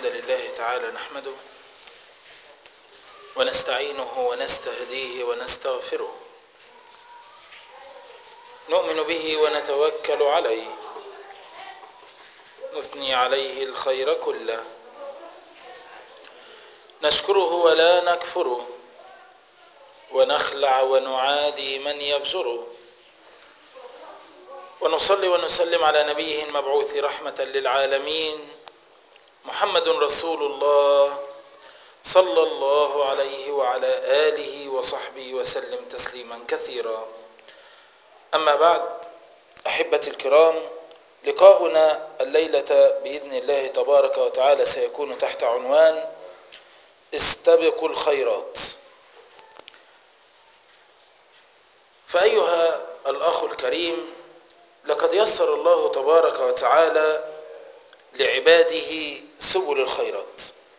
الحمد لله تعالى نحمده ونستعينه ونستهديه ونستغفره نؤمن به ونتوكل عليه نثني عليه الخير كله نشكره ولا نكفره ونخلع ونعادي من يفجره ونصلي ونسلم على نبيه المبعوث رحمة للعالمين محمد رسول الله صلى الله عليه وعلى آله وصحبه وسلم تسليما كثيرا أما بعد أحبتي الكرام لقاؤنا الليلة بإذن الله تبارك وتعالى سيكون تحت عنوان استبقوا الخيرات فأيها الأخ الكريم لقد يسر الله تبارك وتعالى لعباده سبل الخيرات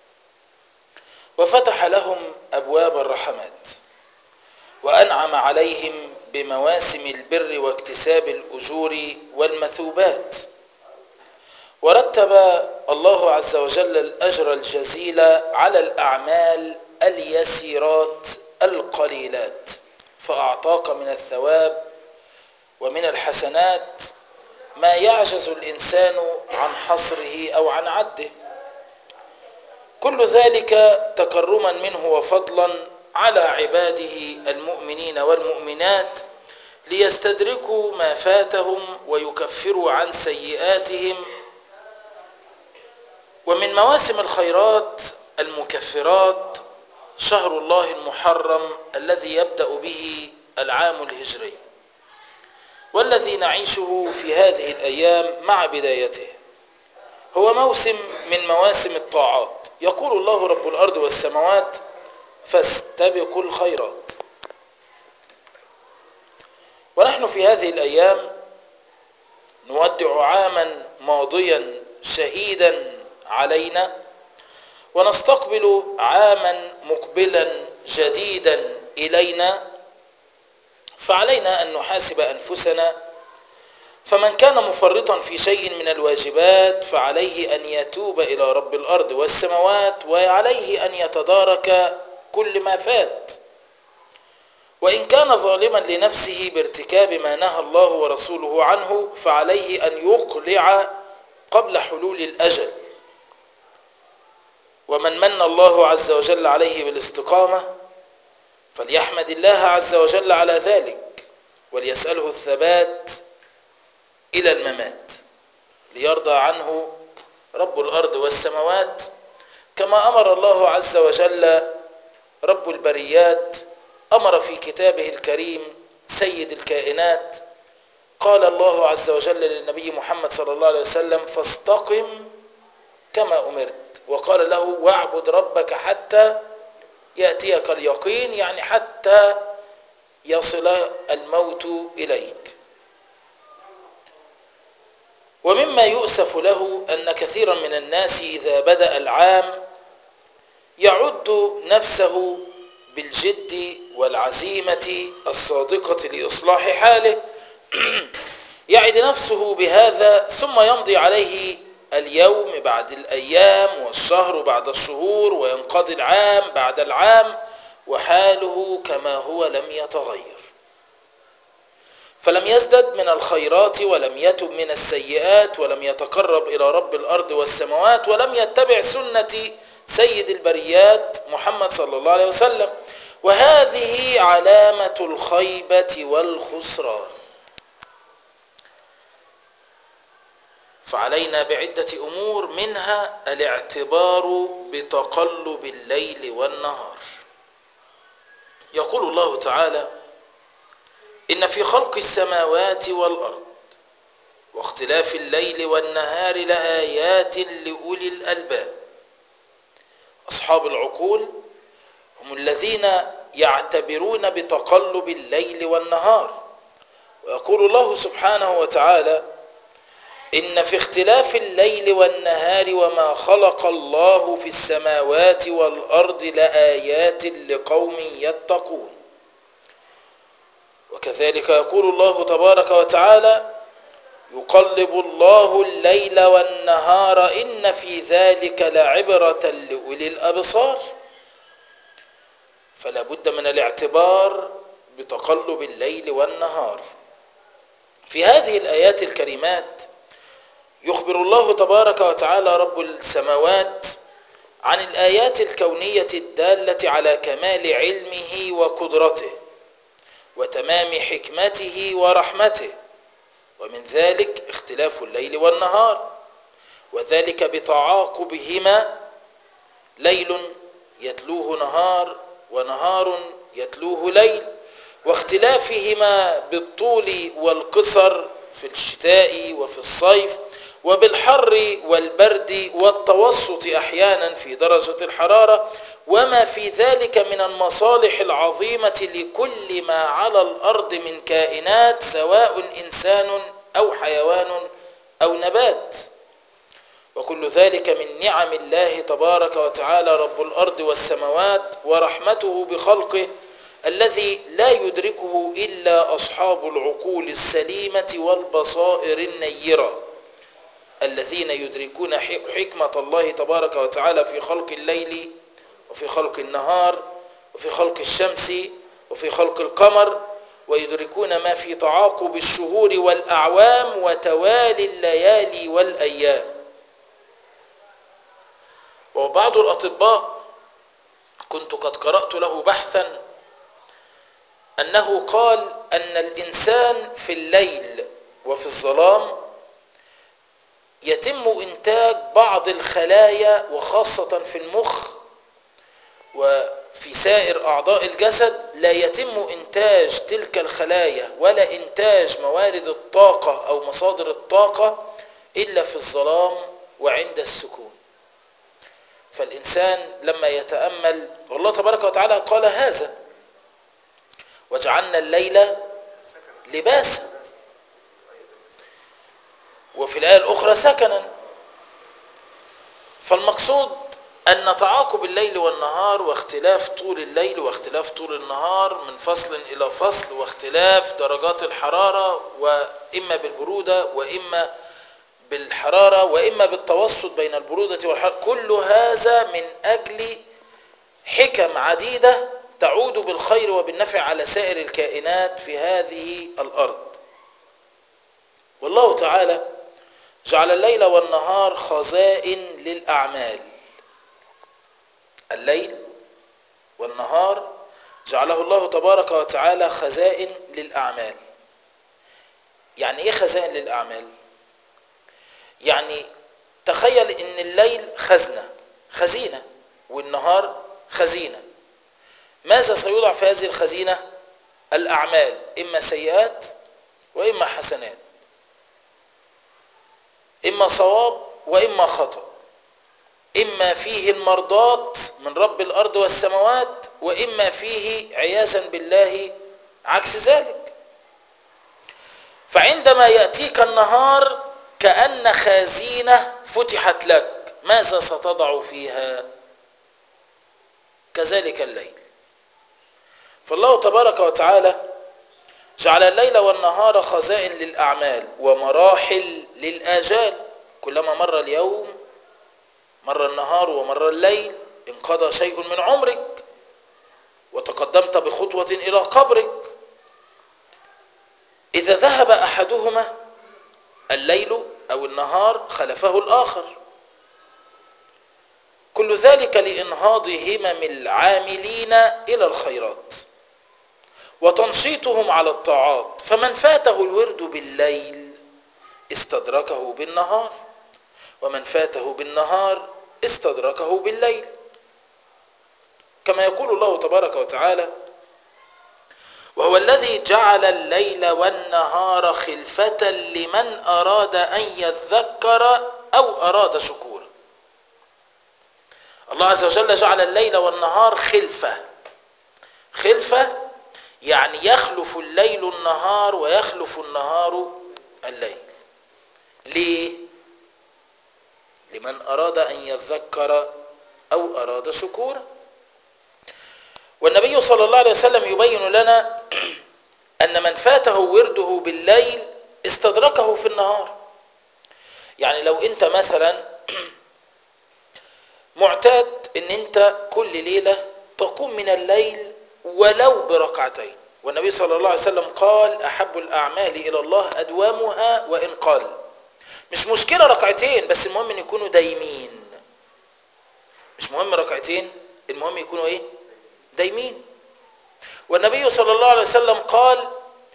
وفتح لهم أبواب الرحمات وأنعم عليهم بمواسم البر واكتساب الأجور والمثوبات ورتب الله عز وجل الأجر الجزيل على الأعمال اليسيرات القليلات فأعطاك من الثواب ومن الحسنات ما يعجز الإنسان عن حصره أو عن عده كل ذلك تكرما منه وفضلا على عباده المؤمنين والمؤمنات ليستدركوا ما فاتهم ويكفروا عن سيئاتهم ومن مواسم الخيرات المكفرات شهر الله المحرم الذي يبدأ به العام الهجري والذي نعيشه في هذه الأيام مع بدايته هو موسم من مواسم الطاعات يقول الله رب الأرض والسماوات فاستبقوا الخيرات ونحن في هذه الأيام نودع عاما ماضيا شهيدا علينا ونستقبل عاما مقبلا جديدا إلينا فعلينا أن نحاسب أنفسنا فمن كان مفرطا في شيء من الواجبات فعليه أن يتوب إلى رب الأرض والسماوات وعليه أن يتدارك كل ما فات وإن كان ظالما لنفسه بارتكاب ما نهى الله ورسوله عنه فعليه أن يقلع قبل حلول الأجل ومن من الله عز وجل عليه بالاستقامة فليحمد الله عز وجل على ذلك وليسأله الثبات إلى الممات ليرضى عنه رب الأرض والسماوات كما أمر الله عز وجل رب البريات أمر في كتابه الكريم سيد الكائنات قال الله عز وجل للنبي محمد صلى الله عليه وسلم فاستقم كما أمرت وقال له واعبد ربك حتى يأتيك اليقين يعني حتى يصل الموت إليك ومما يؤسف له أن كثيرا من الناس إذا بدأ العام يعد نفسه بالجد والعزيمة الصادقة لإصلاح حاله يعد نفسه بهذا ثم يمضي عليه اليوم بعد الأيام والشهر بعد الشهور وينقضي العام بعد العام وحاله كما هو لم يتغير فلم يزدد من الخيرات ولم يتب من السيئات ولم يتقرب إلى رب الأرض والسماوات ولم يتبع سنة سيد البريات محمد صلى الله عليه وسلم وهذه علامة الخيبة والخسران فعلينا بعدة أمور منها الاعتبار بتقلب الليل والنهار يقول الله تعالى إن في خلق السماوات والأرض واختلاف الليل والنهار لآيات لأولي الألباب أصحاب العقول هم الذين يعتبرون بتقلب الليل والنهار ويقول الله سبحانه وتعالى إن في اختلاف الليل والنهار وما خلق الله في السماوات والأرض لآيات لقوم يتقون وكذلك يقول الله تبارك وتعالى يقلب الله الليل والنهار إن في ذلك لعبرة لأولي الأبصار فلا بد من الاعتبار بتقلب الليل والنهار في هذه الآيات الكريمات يخبر الله تبارك وتعالى رب السماوات عن الآيات الكونية الدالة على كمال علمه وقدرته وتمام حكمته ورحمته ومن ذلك اختلاف الليل والنهار وذلك بتعاقبهما ليل يتلوه نهار ونهار يتلوه ليل واختلافهما بالطول والقصر في الشتاء وفي الصيف وبالحر والبرد والتوسط احيانا في درجه الحراره وما في ذلك من المصالح العظيمه لكل ما على الارض من كائنات سواء انسان او حيوان او نبات وكل ذلك من نعم الله تبارك وتعالى رب الارض والسماوات ورحمته بخلقه الذي لا يدركه الا اصحاب العقول السليمه والبصائر النيره الذين يدركون حكمه الله تبارك وتعالى في خلق الليل وفي خلق النهار وفي خلق الشمس وفي خلق القمر ويدركون ما في تعاقب الشهور والاعوام وتوالي الليالي والايام وبعض الاطباء كنت قد قرات له بحثا انه قال ان الانسان في الليل وفي الظلام يتم انتاج بعض الخلايا وخاصه في المخ وفي سائر اعضاء الجسد لا يتم انتاج تلك الخلايا ولا انتاج موارد الطاقه او مصادر الطاقه الا في الظلام وعند السكون فالانسان لما يتامل والله تبارك وتعالى قال هذا وجعلنا الليل لباسا وفي الآية الأخرى سكنا فالمقصود أن تعاقب الليل والنهار واختلاف طول الليل واختلاف طول النهار من فصل إلى فصل واختلاف درجات الحرارة وإما بالبرودة وإما بالحرارة وإما بالتوسط بين البرودة والحرارة كل هذا من أجل حكم عديدة تعود بالخير وبالنفع على سائر الكائنات في هذه الأرض والله تعالى جعل الليل والنهار خزائن للأعمال الليل والنهار جعله الله تبارك وتعالى خزائن للأعمال يعني ايه خزائن للأعمال يعني تخيل ان الليل خزنة خزينة والنهار خزينة ماذا سيوضع في هذه الخزينة الأعمال إما سيئات وإما حسنات إما صواب وإما خطأ إما فيه المرضات من رب الأرض والسماوات وإما فيه عياذا بالله عكس ذلك فعندما يأتيك النهار كأن خازينة فتحت لك ماذا ستضع فيها كذلك الليل فالله تبارك وتعالى جعل الليل والنهار خزائن للأعمال ومراحل للآجال كلما مر اليوم مر النهار ومر الليل انقضى شيء من عمرك وتقدمت بخطوة إلى قبرك إذا ذهب أحدهما الليل أو النهار خلفه الآخر كل ذلك لإنهاض همم العاملين إلى الخيرات وتنشيطهم على الطاعات فمن فاته الورد بالليل استدركه بالنهار ومن فاته بالنهار استدركه بالليل كما يقول الله تبارك وتعالى وهو الذي جعل الليل والنهار خلفة لمن أراد أن يذكر أو أراد شكورا الله عز وجل جعل الليل والنهار خلفة خلفة يعني يخلف الليل النهار ويخلف النهار الليل ليه لمن أراد أن يذكر أو أراد شكورا والنبي صلى الله عليه وسلم يبين لنا أن من فاته ورده بالليل استدركه في النهار يعني لو انت مثلا معتاد ان انت كل ليلة تقوم من الليل ولو بركعتين والنبي صلى الله عليه وسلم قال احب الاعمال الى الله ادوامها وان قل مش مشكلة ركعتين بس المهم ان يكونوا دايمين مش مهم ركعتين المهم يكونوا ايه دايمين والنبي صلى الله عليه وسلم قال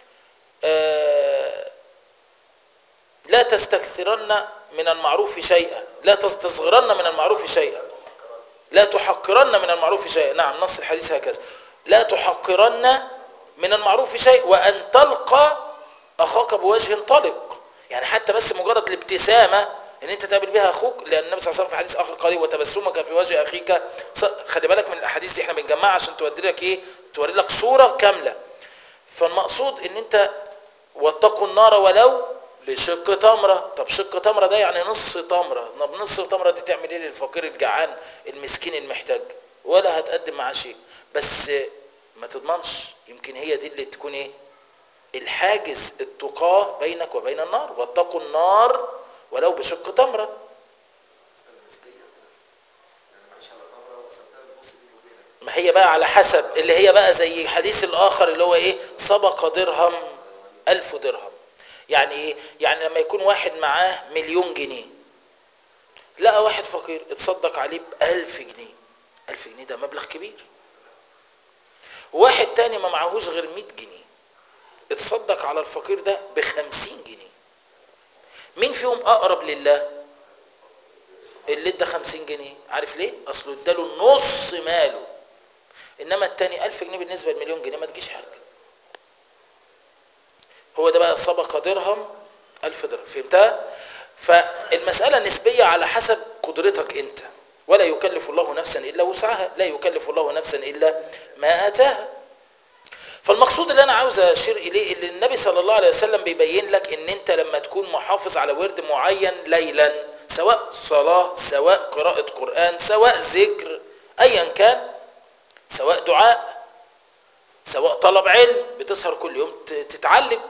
آه لا تستكثرن من المعروف شيئا لا تستصغرن من المعروف شيئا لا تحقرن من المعروف شيئا نعم نص الحديث هكذا لا تحقرن من المعروف شيء وأن تلقى أخاك بوجه طلق يعني حتى بس مجرد الابتسامة ان انت تقابل بها اخوك لان النبي صلى الله عليه وسلم في حديث اخر قال وتبسمك في وجه اخيك خلي بالك من الاحاديث دي احنا بنجمعها عشان توري لك ايه توري لك صوره كامله فالمقصود ان انت واتقوا النار ولو بشق تمره طب شق تمره ده يعني نص تمره طب نص تمره دي تعمل ايه للفقير الجعان المسكين المحتاج ولا هتقدم معاه شيء بس ما تضمنش يمكن هي دي اللي تكون ايه الحاجز التقاه بينك وبين النار واتقوا النار ولو بشق تمره ما هي بقى على حسب اللي هي بقى زي حديث الاخر اللي هو ايه سبق درهم الف درهم يعني ايه يعني لما يكون واحد معاه مليون جنيه لقى واحد فقير اتصدق عليه بألف جنيه ألف جنيه ده مبلغ كبير واحد تاني ما معهوش غير مئة جنيه اتصدق على الفقير ده بخمسين جنيه مين فيهم اقرب لله اللي ادى خمسين جنيه عارف ليه اصله اداله نص ماله انما التاني الف جنيه بالنسبة لمليون جنيه ما تجيش حاجة هو ده بقى سبق درهم الف درهم فهمتها فالمسألة نسبية على حسب قدرتك انت ولا يكلف الله نفسا الا وسعها لا يكلف الله نفسا الا ما اتاها فالمقصود اللي انا عاوز اشير اليه اللي النبي صلى الله عليه وسلم بيبين لك ان انت لما تكون محافظ على ورد معين ليلا سواء صلاة سواء قراءة قرآن سواء ذكر ايا كان سواء دعاء سواء طلب علم بتسهر كل يوم تتعلم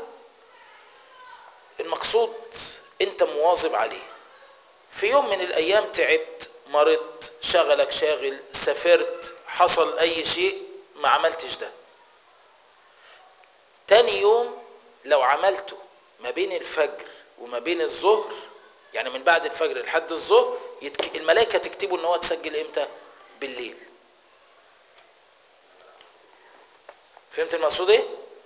المقصود انت مواظب عليه في يوم من الايام تعبت مرضت شغلك شاغل سافرت حصل اي شيء ما عملتش ده تاني يوم لو عملته ما بين الفجر وما بين الظهر يعني من بعد الفجر لحد الظهر يتك... الملائكه تكتبوا ان هو تسجل امتى بالليل فهمت المقصود ايه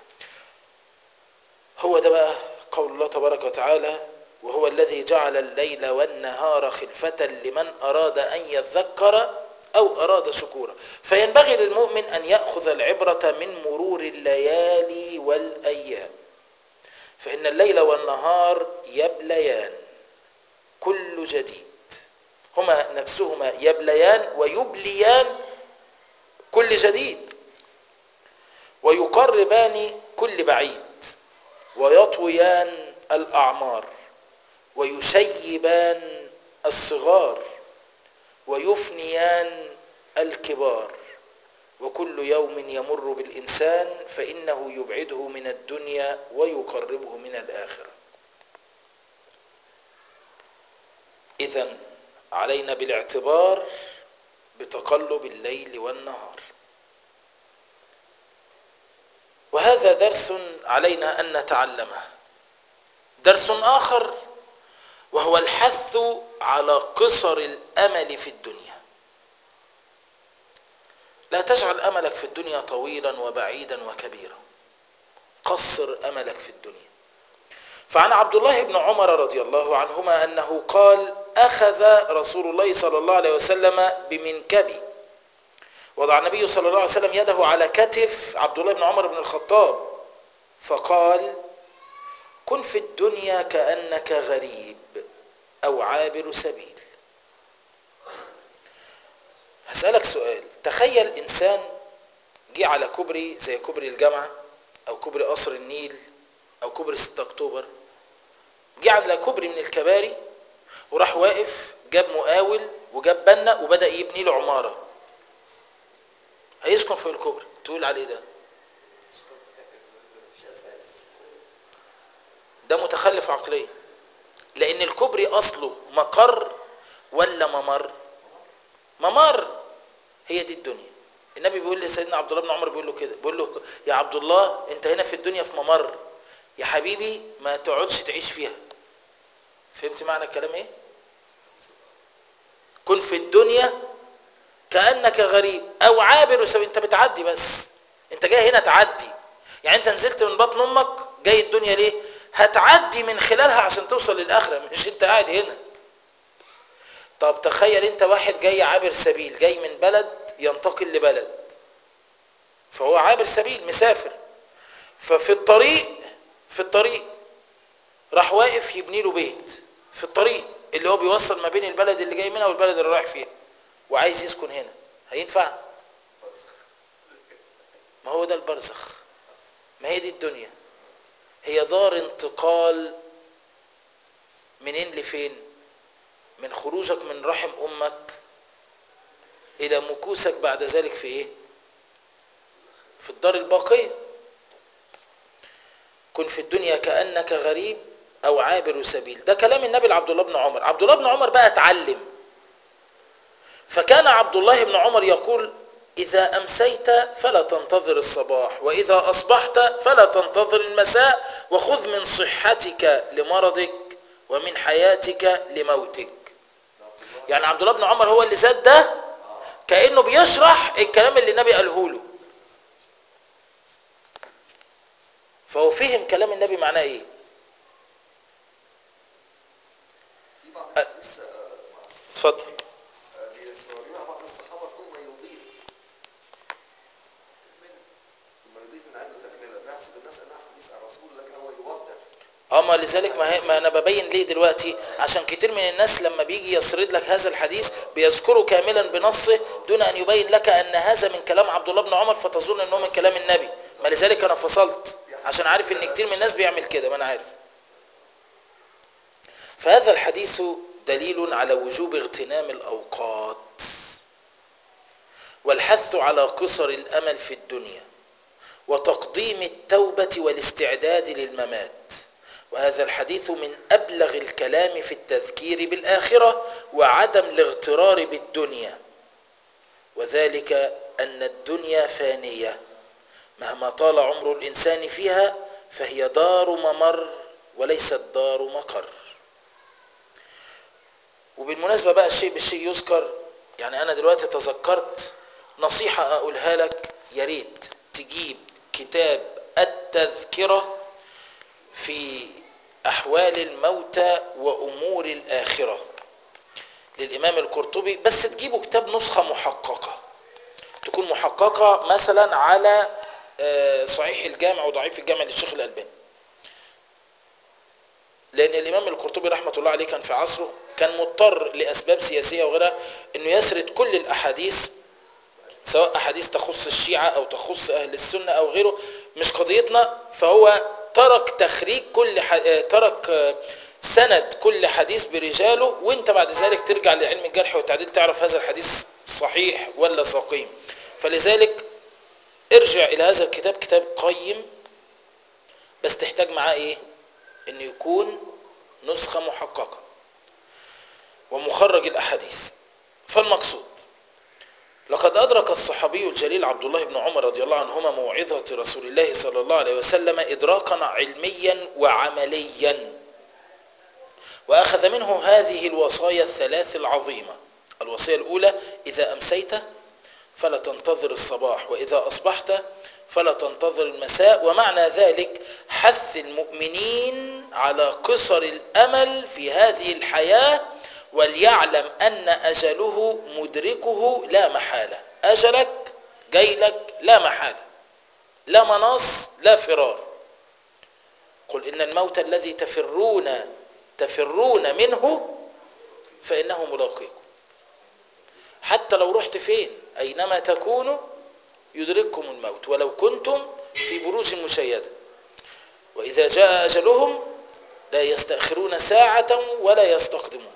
هو ده بقى قول الله تبارك وتعالى وهو الذي جعل الليل والنهار خلفة لمن أراد أن يذكر أو أراد شكورا فينبغي للمؤمن أن يأخذ العبرة من مرور الليالي والأيام فإن الليل والنهار يبليان كل جديد هما نفسهما يبليان ويبليان كل جديد ويقربان كل بعيد ويطويان الأعمار ويشيبان الصغار ويفنيان الكبار وكل يوم يمر بالإنسان فإنه يبعده من الدنيا ويقربه من الآخرة إذا علينا بالاعتبار بتقلب الليل والنهار وهذا درس علينا أن نتعلمه درس آخر وهو الحث على قصر الأمل في الدنيا لا تجعل أملك في الدنيا طويلا وبعيدا وكبيرا قصر أملك في الدنيا فعن عبد الله بن عمر رضي الله عنهما أنه قال أخذ رسول الله صلى الله عليه وسلم بمنكبي وضع النبي صلى الله عليه وسلم يده على كتف عبد الله بن عمر بن الخطاب فقال كن في الدنيا كأنك غريب أو عابر سبيل هسألك سؤال تخيل إنسان جه على كوبري زي كوبري الجامعة أو كوبري قصر النيل أو كوبري 6 أكتوبر جه على كوبري من الكباري وراح واقف جاب مقاول وجاب بنا وبدأ يبني له عمارة هيسكن في الكوبري تقول عليه ده ده متخلف عقليا لان الكوبري اصله مقر ولا ممر ممر هي دي الدنيا النبي بيقول لسيدنا عبد الله بن عمر بيقول له كده بيقول له يا عبد الله انت هنا في الدنيا في ممر يا حبيبي ما تقعدش تعيش فيها فهمت معنى الكلام ايه كن في الدنيا كانك غريب او عابر سبيل انت بتعدي بس انت جاي هنا تعدي يعني انت نزلت من بطن امك جاي الدنيا ليه هتعدي من خلالها عشان توصل للاخره مش انت قاعد هنا طب تخيل انت واحد جاي عابر سبيل جاي من بلد ينتقل لبلد فهو عابر سبيل مسافر ففي الطريق في الطريق راح واقف يبني له بيت في الطريق اللي هو بيوصل ما بين البلد اللي جاي منها والبلد اللي رايح فيها وعايز يسكن هنا هينفع ما هو ده البرزخ ما هي دي الدنيا هي دار انتقال منين لفين من خروجك من رحم امك الى مكوسك بعد ذلك في ايه في الدار الباقيه كن في الدنيا كانك غريب او عابر سبيل ده كلام النبي لعبد الله بن عمر عبد الله بن عمر بقى اتعلم فكان عبد الله بن عمر يقول إذا أمسيت فلا تنتظر الصباح وإذا أصبحت فلا تنتظر المساء وخذ من صحتك لمرضك ومن حياتك لموتك يعني عبد الله بن عمر هو اللي زاد ده كأنه بيشرح الكلام اللي النبي قاله له فهو فهم كلام النبي معناه ايه في بعض الحديث آه، اتفضل آه، بيستوردوها بعض الصحابة ثم يضيف ثم يضيف من عنده تكملة فيحسب الناس أنها حديث عن رسول لكن هو يوضح اما لذلك ما, هي ما انا ببين ليه دلوقتي عشان كتير من الناس لما بيجي يسرد لك هذا الحديث بيذكره كاملا بنصه دون ان يبين لك ان هذا من كلام عبد الله بن عمر فتظن انه من كلام النبي ما لذلك انا فصلت عشان عارف ان كتير من الناس بيعمل كده ما انا عارف فهذا الحديث دليل على وجوب اغتنام الاوقات والحث على قصر الامل في الدنيا وتقديم التوبه والاستعداد للممات وهذا الحديث من ابلغ الكلام في التذكير بالاخره وعدم الاغترار بالدنيا وذلك ان الدنيا فانيه مهما طال عمر الانسان فيها فهي دار ممر وليست دار مقر وبالمناسبه بقى الشيء بالشيء يذكر يعني انا دلوقتي تذكرت نصيحه اقولها لك يا ريت تجيب كتاب التذكره في احوال الموتى وامور الاخره للامام القرطبي بس تجيبوا كتاب نسخه محققه تكون محققه مثلا على آه، صحيح الجامع وضعيف الجامع للشيخ الالباني لان الامام القرطبي رحمه الله عليه كان في عصره كان مضطر لاسباب سياسيه وغيرها انه يسرد كل الاحاديث سواء احاديث تخص الشيعه او تخص اهل السنه او غيره مش قضيتنا فهو ترك تخريج كل ح... آه، ترك آه، سند كل حديث برجاله وانت بعد ذلك ترجع لعلم الجرح والتعديل تعرف هذا الحديث صحيح ولا سقيم فلذلك ارجع الى هذا الكتاب كتاب قيم بس تحتاج معاه ايه ان يكون نسخة محققة ومخرج الاحاديث فالمقصود لقد أدرك الصحابي الجليل عبد الله بن عمر رضي الله عنهما موعظة رسول الله صلى الله عليه وسلم إدراكا علميا وعمليا وأخذ منه هذه الوصايا الثلاث العظيمة الوصية الأولى إذا أمسيت فلا تنتظر الصباح وإذا أصبحت فلا تنتظر المساء ومعنى ذلك حث المؤمنين على قصر الأمل في هذه الحياة وليعلم أن أجله مدركه لا محالة أجلك جاي لك لا محالة لا مناص لا فرار قل إن الموت الذي تفرون تفرون منه فإنه ملاقيكم حتى لو رحت فين أينما تكونوا يدرككم الموت ولو كنتم في بروج مشيدة وإذا جاء أجلهم لا يستأخرون ساعة ولا يستقدمون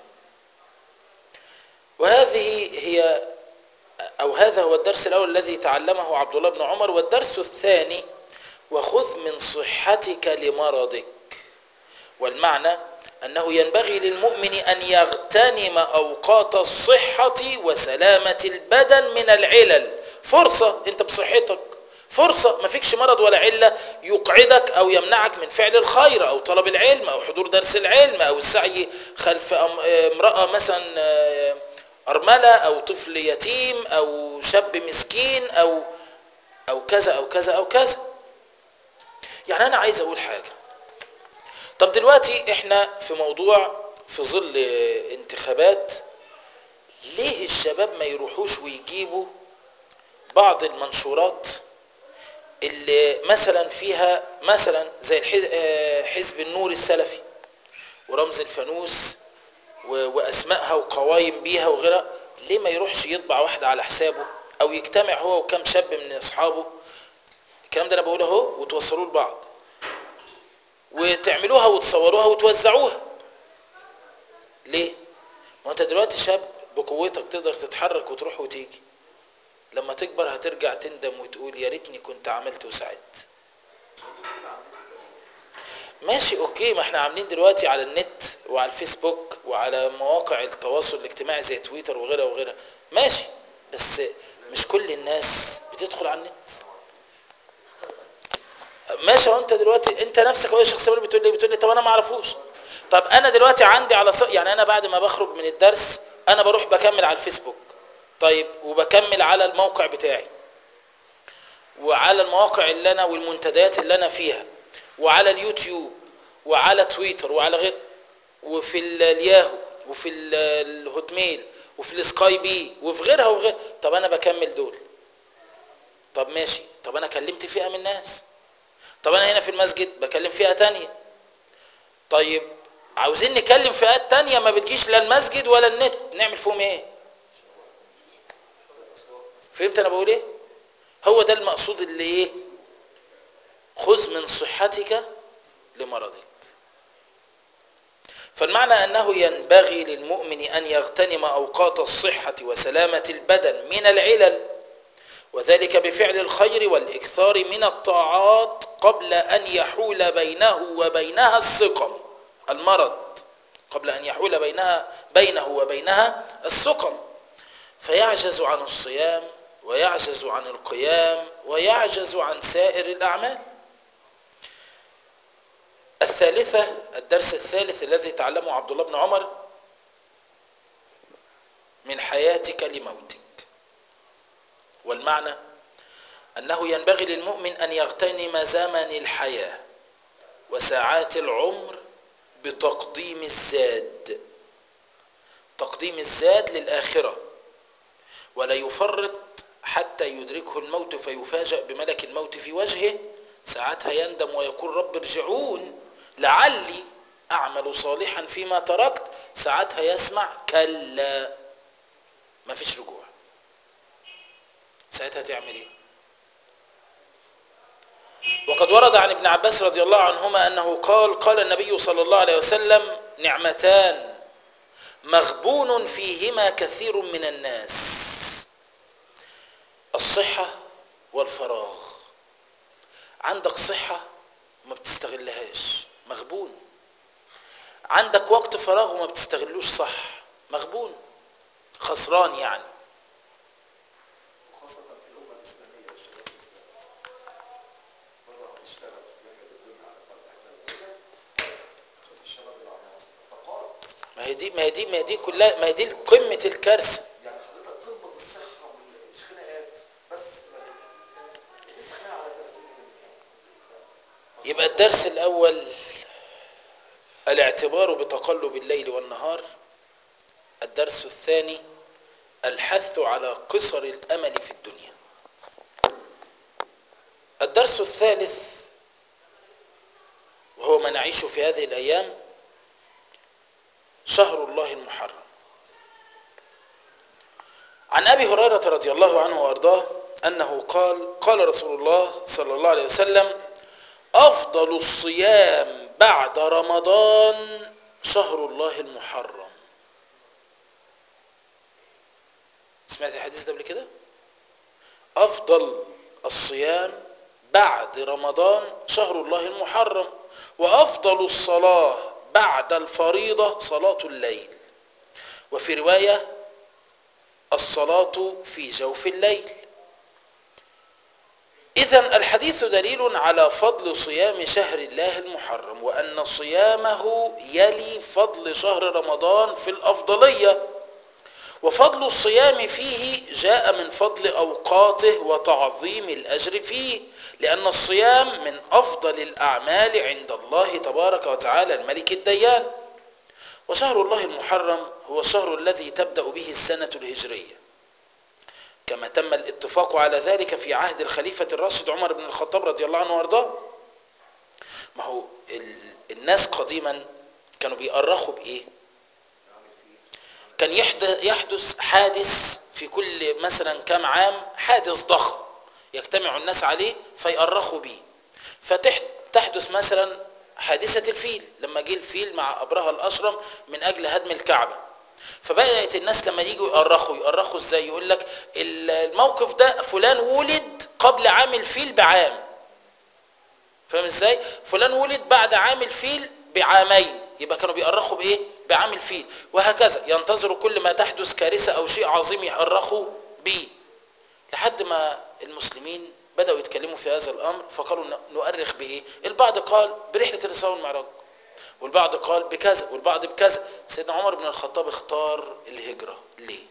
وهذه هي أو هذا هو الدرس الأول الذي تعلمه عبد الله بن عمر والدرس الثاني وخذ من صحتك لمرضك والمعنى أنه ينبغي للمؤمن أن يغتنم أوقات الصحة وسلامة البدن من العلل فرصة أنت بصحتك فرصة ما فيكش مرض ولا علة يقعدك أو يمنعك من فعل الخير أو طلب العلم أو حضور درس العلم أو السعي خلف امرأة مثلا أرملة أو طفل يتيم أو شاب مسكين أو أو كذا أو كذا أو كذا يعني أنا عايز أقول حاجة طب دلوقتي احنا في موضوع في ظل انتخابات ليه الشباب ما يروحوش ويجيبوا بعض المنشورات اللي مثلا فيها مثلا زي حزب النور السلفي ورمز الفانوس واسمائها وقوايم بيها وغيرها ليه ما يروحش يطبع واحدة على حسابه او يجتمع هو وكم شاب من اصحابه الكلام ده انا بقوله اهو وتوصلوه لبعض وتعملوها وتصوروها وتوزعوها ليه ما انت دلوقتي شاب بقوتك تقدر تتحرك وتروح وتيجي لما تكبر هترجع تندم وتقول يا ريتني كنت عملت وساعدت ماشي اوكي ما احنا عاملين دلوقتي على النت وعلى الفيسبوك وعلى مواقع التواصل الاجتماعي زي تويتر وغيرها وغيرها ماشي بس مش كل الناس بتدخل على النت ماشي انت دلوقتي انت نفسك هو الشخص اللي بتقول لي بتقول لي طب انا ما اعرفوش طب انا دلوقتي عندي على ص... يعني انا بعد ما بخرج من الدرس انا بروح بكمل على الفيسبوك طيب وبكمل على الموقع بتاعي وعلى المواقع اللي انا والمنتديات اللي انا فيها وعلى اليوتيوب وعلى تويتر وعلى غير وفي الياهو وفي الهوت ميل وفي السكاي بي وفي غيرها وغير طب انا بكمل دول طب ماشي طب انا كلمت فئه من الناس طب انا هنا في المسجد بكلم فئه تانية طيب عاوزين نكلم فئات تانية ما بتجيش لا المسجد ولا النت نعمل فيهم ايه فهمت انا بقول ايه هو ده المقصود اللي ايه خذ من صحتك لمرضك فالمعنى أنه ينبغي للمؤمن أن يغتنم أوقات الصحة وسلامة البدن من العلل وذلك بفعل الخير والإكثار من الطاعات قبل أن يحول بينه وبينها السقم المرض قبل أن يحول بينها بينه وبينها السقم فيعجز عن الصيام ويعجز عن القيام ويعجز عن سائر الأعمال الثالثة الدرس الثالث الذي تعلمه عبد الله بن عمر من حياتك لموتك والمعنى أنه ينبغي للمؤمن أن يغتنم زمن الحياة وساعات العمر بتقديم الزاد تقديم الزاد للآخرة ولا يفرط حتى يدركه الموت فيفاجأ بملك الموت في وجهه ساعتها يندم ويقول رب ارجعون لعلي أعمل صالحا فيما تركت ساعتها يسمع كلا ما فيش رجوع ساعتها تعمل ايه وقد ورد عن ابن عباس رضي الله عنهما أنه قال قال النبي صلى الله عليه وسلم نعمتان مغبون فيهما كثير من الناس الصحة والفراغ عندك صحة وما بتستغلهاش مغبون عندك وقت فراغ وما بتستغلوش صح مغبون خسران يعني وخاصة في الأمة الإسلامية والشباب الإسلامي مرة بيشتغل بيعمل الدنيا على قدر احنا الدنيا شوف الشباب اللي على مصر طاقات ما هي دي ما هي دي ما هي دي كلها ما هي دي قمة الكارثة يعني حضرتك قمة الصحة والخناقات بس ما- لسه خناقة على 30 جنيه يبقى الدرس الأول الاعتبار بتقلب الليل والنهار الدرس الثاني الحث على قصر الأمل في الدنيا الدرس الثالث وهو ما نعيشه في هذه الأيام شهر الله المحرم عن أبي هريرة رضي الله عنه وأرضاه أنه قال قال رسول الله صلى الله عليه وسلم أفضل الصيام بعد رمضان شهر الله المحرم سمعت الحديث ده قبل كده أفضل الصيام بعد رمضان شهر الله المحرم وأفضل الصلاة بعد الفريضة صلاة الليل وفي رواية الصلاة في جوف الليل إذا الحديث دليل على فضل صيام شهر الله المحرم وأن صيامه يلي فضل شهر رمضان في الأفضلية وفضل الصيام فيه جاء من فضل أوقاته وتعظيم الأجر فيه لأن الصيام من أفضل الأعمال عند الله تبارك وتعالى الملك الديان وشهر الله المحرم هو الشهر الذي تبدأ به السنة الهجرية كما تم الاتفاق على ذلك في عهد الخليفة الراشد عمر بن الخطاب رضي الله عنه وارضاه ما هو ال- الناس قديما كانوا بيأرخوا بإيه كان يحدث, يحدث حادث في كل مثلا كام عام حادث ضخم يجتمع الناس عليه فيأرخوا به فتحدث مثلا حادثة الفيل لما جه الفيل مع أبرهة الأشرم من أجل هدم الكعبة فبدأت الناس لما يجوا يؤرخوا يؤرخوا ازاي يقول لك الموقف ده فلان ولد قبل عام الفيل بعام فاهم ازاي فلان ولد بعد عام الفيل بعامين يبقى كانوا بيؤرخوا بايه بعام الفيل وهكذا ينتظروا كل ما تحدث كارثة او شيء عظيم يؤرخوا به لحد ما المسلمين بدأوا يتكلموا في هذا الأمر فقالوا نؤرخ بإيه البعض قال برحلة الإسراء والمعراج والبعض قال بكذا والبعض بكذا سيدنا عمر بن الخطاب اختار الهجرة ليه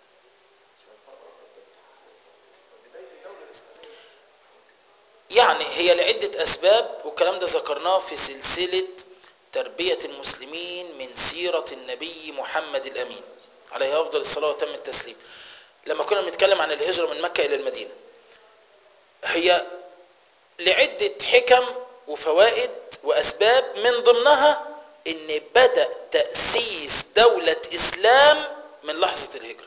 بداية الدولة الإسلامية يعني هي لعدة أسباب والكلام ده ذكرناه في سلسلة تربية المسلمين من سيرة النبي محمد الأمين عليه أفضل الصلاة وتم التسليم لما كنا بنتكلم عن الهجرة من مكة إلى المدينة هي لعدة حكم وفوائد وأسباب من ضمنها إن بدأ تأسيس دولة إسلام من لحظة الهجرة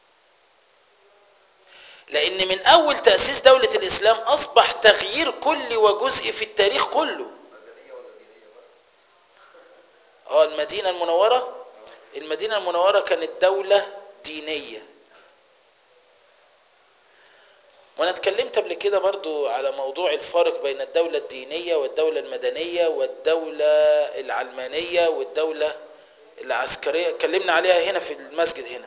لأن من أول تأسيس دولة الإسلام أصبح تغيير كل وجزء في التاريخ كله مدنية ولا دينية بقى اه المدينة المنورة المدينة المنورة كانت دولة دينية وانا اتكلمت قبل كده برضو على موضوع الفارق بين الدولة الدينية والدولة المدنية والدولة العلمانية والدولة العسكرية اتكلمنا عليها هنا في المسجد هنا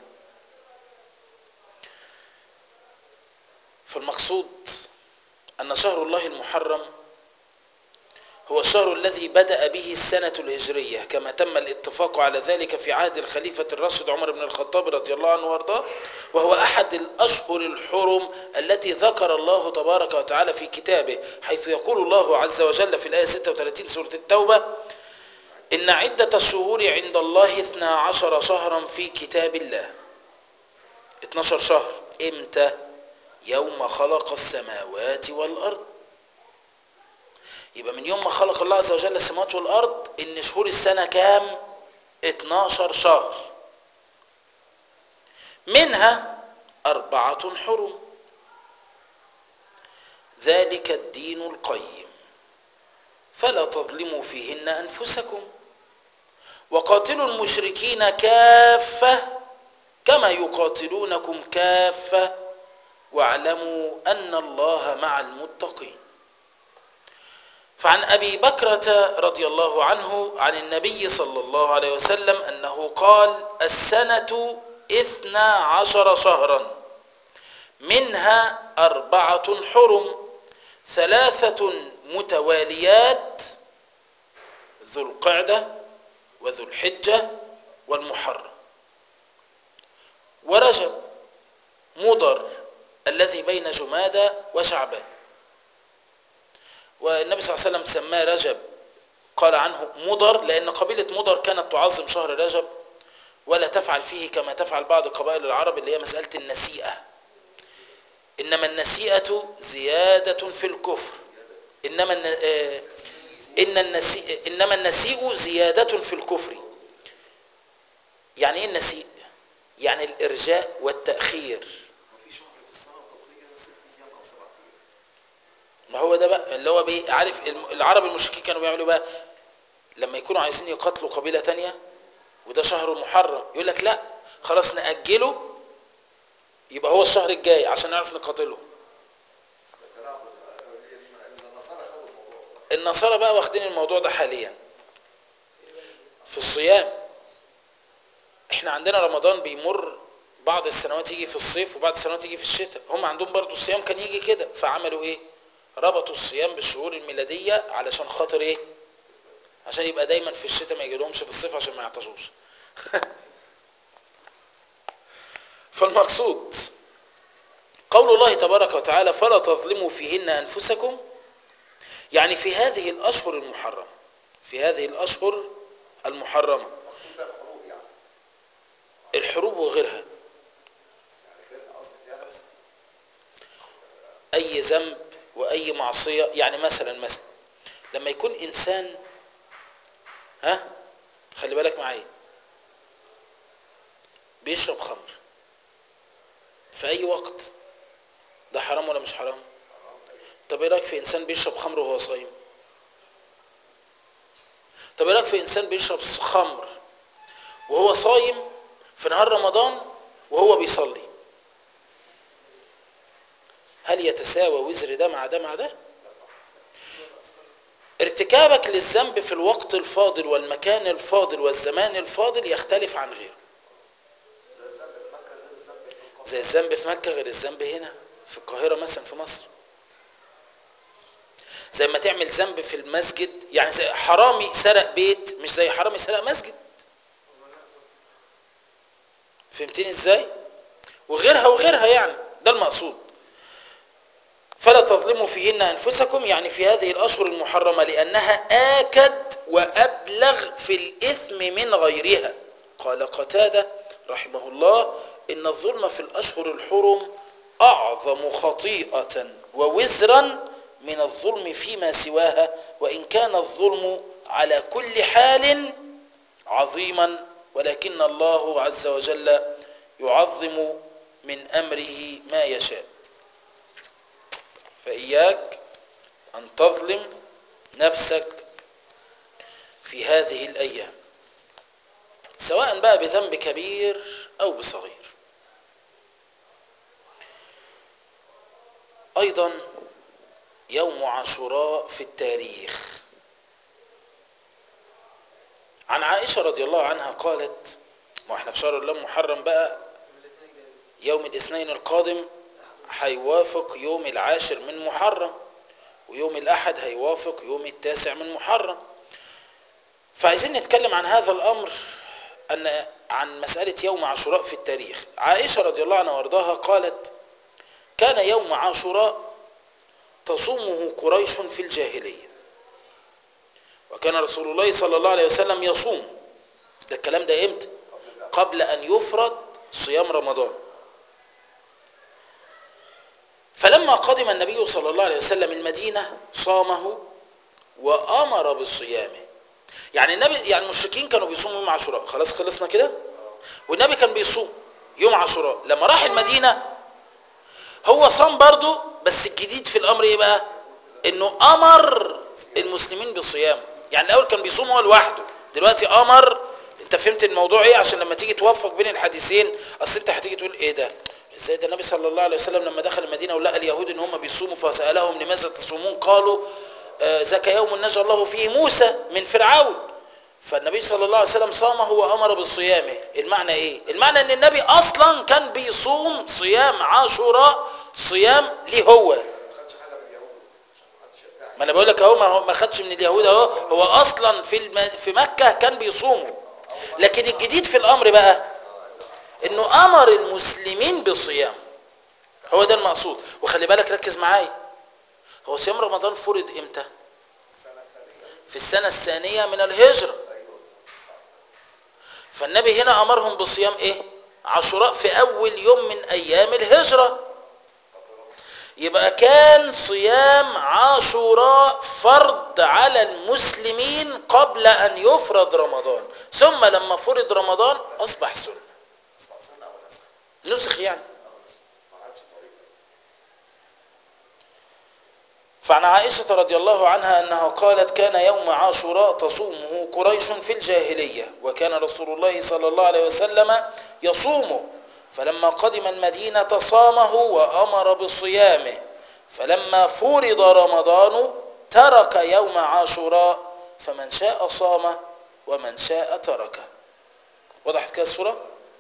فالمقصود أن شهر الله المحرم هو الشهر الذي بدأ به السنة الهجرية كما تم الاتفاق على ذلك في عهد الخليفة الراشد عمر بن الخطاب رضي الله عنه وارضاه وهو أحد الأشهر الحرم التي ذكر الله تبارك وتعالى في كتابه حيث يقول الله عز وجل في الآية 36 سورة التوبة إن عدة الشهور عند الله 12 شهرا في كتاب الله 12 شهر إمتى يوم خلق السماوات والأرض يبقى من يوم ما خلق الله عز وجل السماوات والأرض إن شهور السنة كام 12 شهر منها أربعة حرم ذلك الدين القيم فلا تظلموا فيهن أنفسكم وقاتلوا المشركين كافة كما يقاتلونكم كافة واعلموا أن الله مع المتقين فعن أبي بكرة رضي الله عنه عن النبي صلى الله عليه وسلم أنه قال السنة إثنى عشر شهرا منها أربعة حرم ثلاثة متواليات ذو القعدة وذو الحجة والمحرم ورجب مضر الذي بين جمادى وشعبان والنبي صلى الله عليه وسلم سماه رجب قال عنه مضر لأن قبيلة مضر كانت تعظم شهر رجب ولا تفعل فيه كما تفعل بعض قبائل العرب اللي هي مسألة النسيئة إنما النسيئة زيادة في الكفر إنما الن... آه... إن النسيء إنما النسيء زيادة في الكفر يعني إيه النسيء؟ يعني الإرجاء والتأخير ما في شهر في السنة تقضيها ست أيام أو سبعة أيام ما هو ده بقى اللي هو بي عارف الم- العرب المشركين كانوا بيعملوا بقى لما يكونوا عايزين يقاتلوا قبيلة تانية وده شهر محرم يقول لك لا خلاص نأجله يبقى هو الشهر الجاي عشان نعرف نقاتلهم التناقض اللي- اللي النصارى خدوا الموضوع النصارى بقى واخدين الموضوع ده حاليا في الصيام احنا عندنا رمضان بيمر بعض السنوات يجي في الصيف وبعض السنوات يجي في الشتاء هم عندهم برضو الصيام كان يجي كده فعملوا ايه ربطوا الصيام بالشهور الميلادية علشان خاطر ايه عشان يبقى دايما في الشتاء ما يجيلهمش في الصيف عشان ما يعطشوش فالمقصود قول الله تبارك وتعالى فلا تظلموا فيهن أنفسكم يعني في هذه الأشهر المحرمة في هذه الأشهر المحرمة مقصود بقى الحروب يعني الحروب وغيرها يعني غير القصد فيها نفس أي ذنب وأي معصية يعني مثلا مثلا لما يكون إنسان ها خلي بالك معايا بيشرب خمر في أي وقت ده حرام ولا مش حرام طب ايه رايك في انسان بيشرب خمر وهو صايم طب ايه رايك في انسان بيشرب خمر وهو صايم في نهار رمضان وهو بيصلي هل يتساوى وزر ده مع ده مع ده ارتكابك للذنب في الوقت الفاضل والمكان الفاضل والزمان الفاضل يختلف عن غيره زي الذنب في مكة غير الذنب في القاهرة زي الذنب في مكة غير الذنب هنا في القاهرة مثلا في مصر زي ما تعمل ذنب في المسجد يعني زي حرامي سرق بيت مش زي حرامي سرق مسجد فهمتني ازاي وغيرها وغيرها يعني ده المقصود فلا تظلموا فيهن انفسكم يعني في هذه الاشهر المحرمه لانها اكد وابلغ في الاثم من غيرها قال قتاده رحمه الله ان الظلم في الاشهر الحرم اعظم خطيئه ووزرا من الظلم فيما سواها وان كان الظلم على كل حال عظيما ولكن الله عز وجل يعظم من امره ما يشاء فإياك أن تظلم نفسك في هذه الأيام سواء بقى بذنب كبير أو بصغير أيضا يوم عاشوراء في التاريخ عن عائشة رضي الله عنها قالت ما احنا في شهر الله محرم بقى يوم الاثنين القادم هيوافق يوم العاشر من محرم ويوم الأحد هيوافق يوم التاسع من محرم فعايزين نتكلم عن هذا الأمر أن عن مسألة يوم عاشوراء في التاريخ عائشة رضي الله عنها وارضاها قالت كان يوم عاشوراء تصومه قريش في الجاهلية وكان رسول الله صلى الله عليه وسلم يصوم ده الكلام ده امتى قبل أن يفرض صيام رمضان فلما قدم النبي صلى الله عليه وسلم المدينة صامه وأمر بصيامه يعني النبي يعني المشركين كانوا بيصوموا يوم عاشوراء خلاص خلصنا كده والنبي كان بيصوم يوم عاشوراء لما راح المدينة هو صام برضه بس الجديد في الأمر ايه بقى انه أمر المسلمين بالصيام يعني الأول كان بيصوم هو لوحده دلوقتي أمر انت فهمت الموضوع ايه عشان لما تيجي توفق بين الحديثين اصل انت هتيجي تقول ايه ده ازاي ده النبي صلى الله عليه وسلم لما دخل المدينه ولقى اليهود ان هم بيصوموا فسالهم لماذا تصومون قالوا آه ذاك يوم نجى الله فيه موسى من فرعون فالنبي صلى الله عليه وسلم صامه وامر بصيامه المعنى ايه المعنى ان النبي اصلا كان بيصوم صيام عاشوراء صيام ليه هو ما خدش حاجة من اليهود عشان ما حدش يدعي ما انا بقول لك اهو ما هو ما خدش من اليهود اهو هو اصلا في الم... في مكه كان بيصوموا لكن الجديد في الامر بقى انه امر المسلمين بالصيام هو ده المقصود وخلي بالك ركز معايا هو صيام رمضان فرض امتى السنة الثانية في السنه الثانيه من الهجره أيوه فالنبي هنا امرهم بصيام ايه عاشوراء في اول يوم من ايام الهجره يبقى كان صيام عاشوراء فرض على المسلمين قبل ان يفرض رمضان ثم لما فرض رمضان اصبح سنه أصبح سنة أو نسخ نسخ يعني أو نسخ ما عادش طريقة فعن عائشة رضي الله عنها أنها قالت كان يوم عاشوراء تصومه قريش في الجاهلية وكان رسول الله صلى الله عليه وسلم يصومه فلما قدم المدينة صامه وأمر بصيامه فلما فرض رمضان ترك يوم عاشوراء فمن شاء صامه ومن شاء تركه وضحت كده الصورة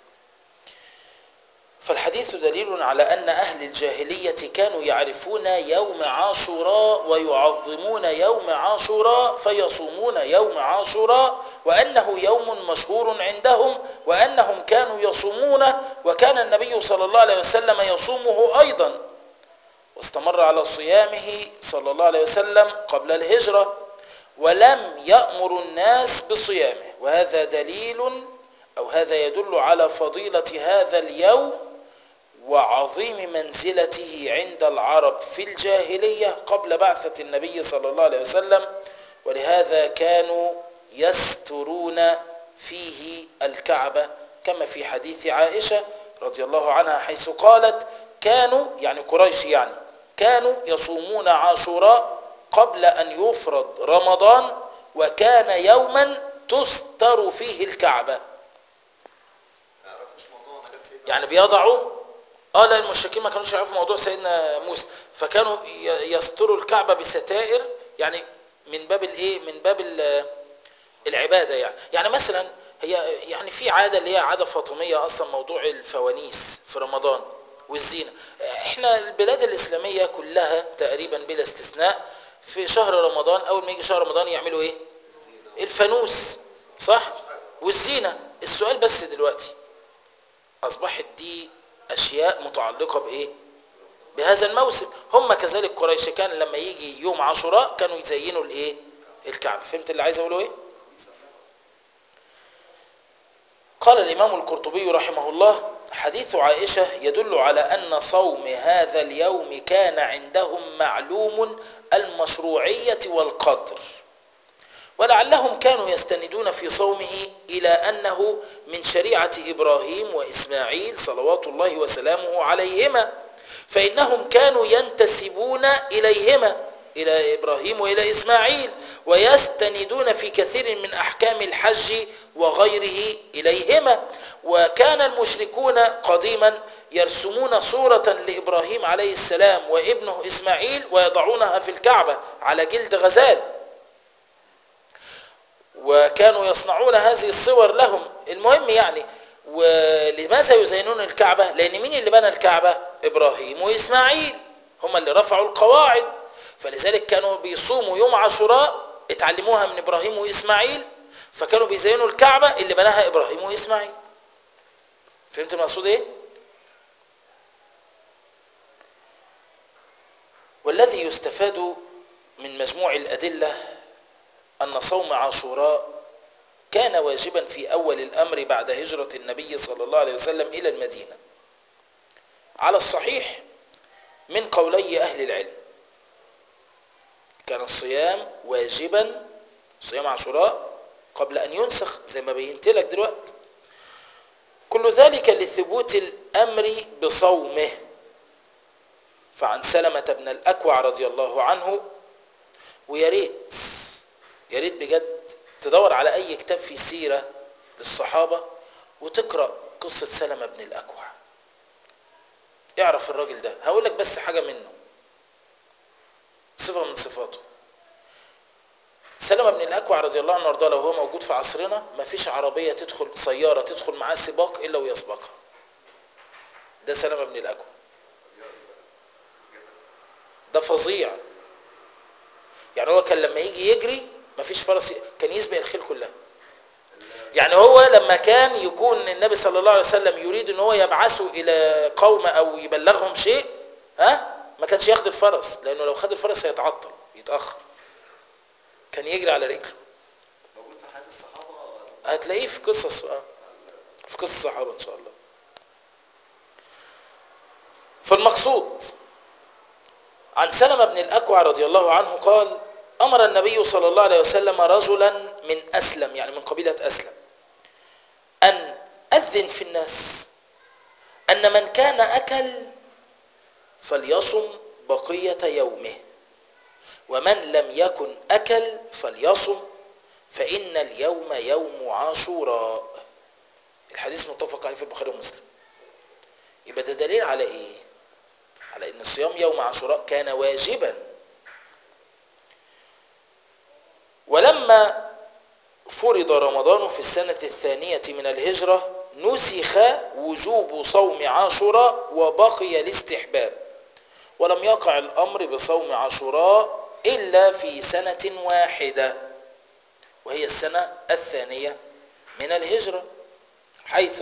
فالحديث دليل على أن أهل الجاهلية كانوا يعرفون يوم عاشوراء ويعظمون يوم عاشوراء فيصومون يوم عاشوراء وأنه يوم مشهور عندهم وأنهم كانوا يصومونه وكان النبي صلى الله عليه وسلم يصومه أيضا واستمر على صيامه صلى الله عليه وسلم قبل الهجرة ولم يأمر الناس بصيامه وهذا دليل أو هذا يدل على فضيلة هذا اليوم وعظيم منزلته عند العرب في الجاهلية قبل بعثة النبي صلى الله عليه وسلم ولهذا كانوا يسترون فيه الكعبة كما في حديث عائشة رضي الله عنها حيث قالت كانوا يعني قريش يعني كانوا يصومون عاشوراء قبل أن يفرض رمضان وكان يوما تستر فيه الكعبة ما يعرفوش موضوع نجاة سيدنا يعني بيضعوا اه لا المشركين ما كانوش يعرفوا موضوع سيدنا موسى فكانوا ي- يستروا الكعبة بستائر يعني من باب الايه من باب ال- العبادة يعني يعني مثلا هي يعني في عادة اللي هي عادة فاطمية اصلا موضوع الفوانيس في رمضان والزينة احنا البلاد الاسلامية كلها تقريبا بلا استثناء في شهر رمضان اول ما يجي شهر رمضان يعملوا ايه الزينة الفانوس صح والزينة السؤال بس دلوقتي أصبحت دي أشياء متعلقة بإيه بهذا الموسم هم كذلك قريش كان لما يجي يوم عاشوراء كانوا يزينوا الإيه الكعبة فهمت اللي عايز أقوله إيه قال الإمام القرطبي رحمه الله حديث عائشة يدل على أن صوم هذا اليوم كان عندهم معلوم المشروعية والقدر ولعلهم كانوا يستندون في صومه إلى أنه من شريعة إبراهيم وإسماعيل صلوات الله وسلامه عليهما فإنهم كانوا ينتسبون إليهما إلى إبراهيم وإلى إسماعيل ويستندون في كثير من أحكام الحج وغيره إليهما وكان المشركون قديما يرسمون صورة لإبراهيم عليه السلام وابنه إسماعيل ويضعونها في الكعبة على جلد غزال وكانوا يصنعون هذه الصور لهم المهم يعني ولماذا يزينون الكعبة لأن مين اللي بنى الكعبة إبراهيم وإسماعيل هم اللي رفعوا القواعد فلذلك كانوا بيصوموا يوم عاشوراء اتعلموها من إبراهيم وإسماعيل فكانوا بيزينوا الكعبة اللي بناها إبراهيم وإسماعيل فهمت المقصود إيه؟ والذي يستفاد من مجموع الأدلة أن صوم عاشوراء كان واجبا في أول الأمر بعد هجرة النبي صلى الله عليه وسلم إلى المدينة على الصحيح من قولي أهل العلم كان الصيام واجبا صيام عاشوراء قبل أن ينسخ زي ما بينت لك دلوقتي كل ذلك لثبوت الأمر بصومه فعن سلمة بن الأكوع رضي الله عنه ويا ريت يا ريت بجد تدور على اي كتاب فيه سيره للصحابه وتقرا قصه سلمة بن الاكوع اعرف الراجل ده هقول لك بس حاجه منه صفه من صفاته سلمة بن الاكوع رضي الله عنه وارضاه لو هو موجود في عصرنا ما فيش عربيه تدخل سياره تدخل معاه سباق الا ويسبقها ده سلمة بن الاكوع ده فظيع يعني هو كان لما يجي يجري مفيش فرس كان يسبق الخيل كلها يعني هو لما كان يكون النبي صلى الله عليه وسلم يريد ان هو يبعثه الى قوم او يبلغهم شيء ها ما كانش ياخد الفرس لانه لو خد الفرس هيتعطل يتاخر كان يجري على رجله موجود في حياة الصحابة هتلاقيه في قصص اه في قصص الصحابه ان شاء الله فالمقصود عن سلمة بن الأكوع رضي الله عنه قال أمر النبي صلى الله عليه وسلم رجلا من أسلم يعني من قبيلة أسلم أن أذن في الناس أن من كان أكل فليصم بقية يومه ومن لم يكن أكل فليصم فإن اليوم يوم عاشوراء الحديث متفق عليه في البخاري ومسلم يبقى ده دليل على إيه على ان صيام يوم عاشوراء كان واجبا ولما فرض رمضان في السنة الثانية من الهجرة نسخ وجوب صوم عاشوراء وبقي الاستحباب ولم يقع الأمر بصوم عاشوراء إلا في سنة واحدة وهي السنة الثانية من الهجرة حيث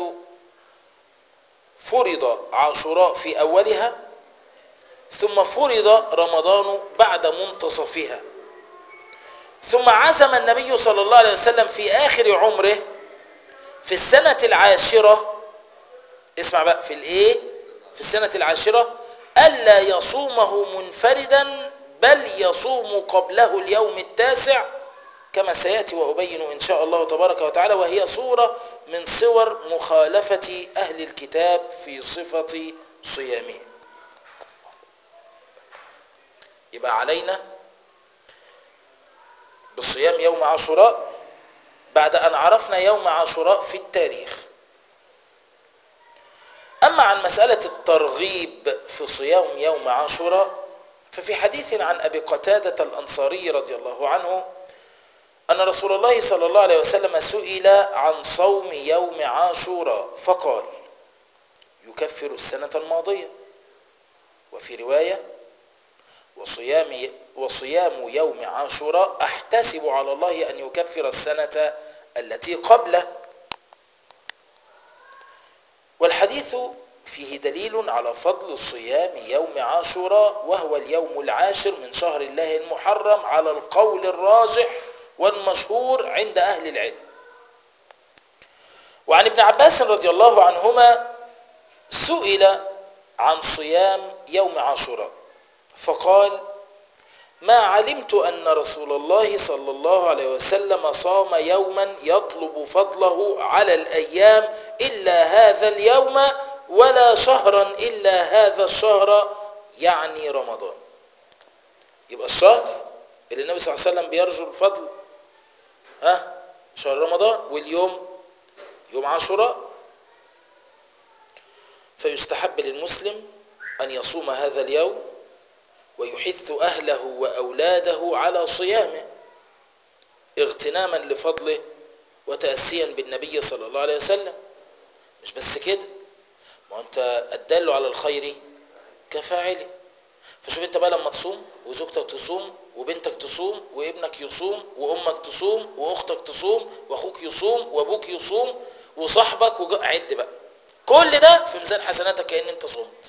فرض عاشوراء في أولها ثم فرض رمضان بعد منتصفها ثم عزم النبي صلى الله عليه وسلم في آخر عمره في السنة العاشرة اسمع بقى في الايه في السنة العاشرة ألا يصومه منفردا بل يصوم قبله اليوم التاسع كما سيأتي وأبين إن شاء الله تبارك وتعالى وهي صورة من صور مخالفة أهل الكتاب في صفة صيامه يبقى علينا بالصيام يوم عاشوراء بعد أن عرفنا يوم عاشوراء في التاريخ أما عن مسألة الترغيب في صيام يوم عاشوراء ففي حديث عن أبي قتادة الأنصاري رضي الله عنه أن رسول الله صلى الله عليه وسلم سئل عن صوم يوم عاشوراء فقال يكفر السنة الماضية وفي رواية وصيام وصيام يوم عاشوراء أحتسب على الله أن يكفر السنة التي قبله والحديث فيه دليل على فضل صيام يوم عاشوراء وهو اليوم العاشر من شهر الله المحرم على القول الراجح والمشهور عند أهل العلم وعن ابن عباس رضي الله عنهما سئل عن صيام يوم عاشوراء فقال ما علمت أن رسول الله صلى الله عليه وسلم صام يوما يطلب فضله على الأيام إلا هذا اليوم ولا شهرا إلا هذا الشهر يعني رمضان يبقى الشهر اللي النبي صلى الله عليه وسلم بيرجو الفضل ها شهر رمضان واليوم يوم عاشوراء فيستحب للمسلم أن يصوم هذا اليوم ويحث أهله وأولاده على صيامه اغتناما لفضله وتأسيا بالنبي صلى الله عليه وسلم مش بس كده ما انت الدال على الخير كفاعله فشوف انت بقى لما تصوم وزوجتك تصوم وبنتك تصوم وابنك يصوم وامك تصوم واختك تصوم واخوك يصوم وابوك يصوم وصاحبك وج... عد بقى كل ده في ميزان حسناتك كأن انت صمت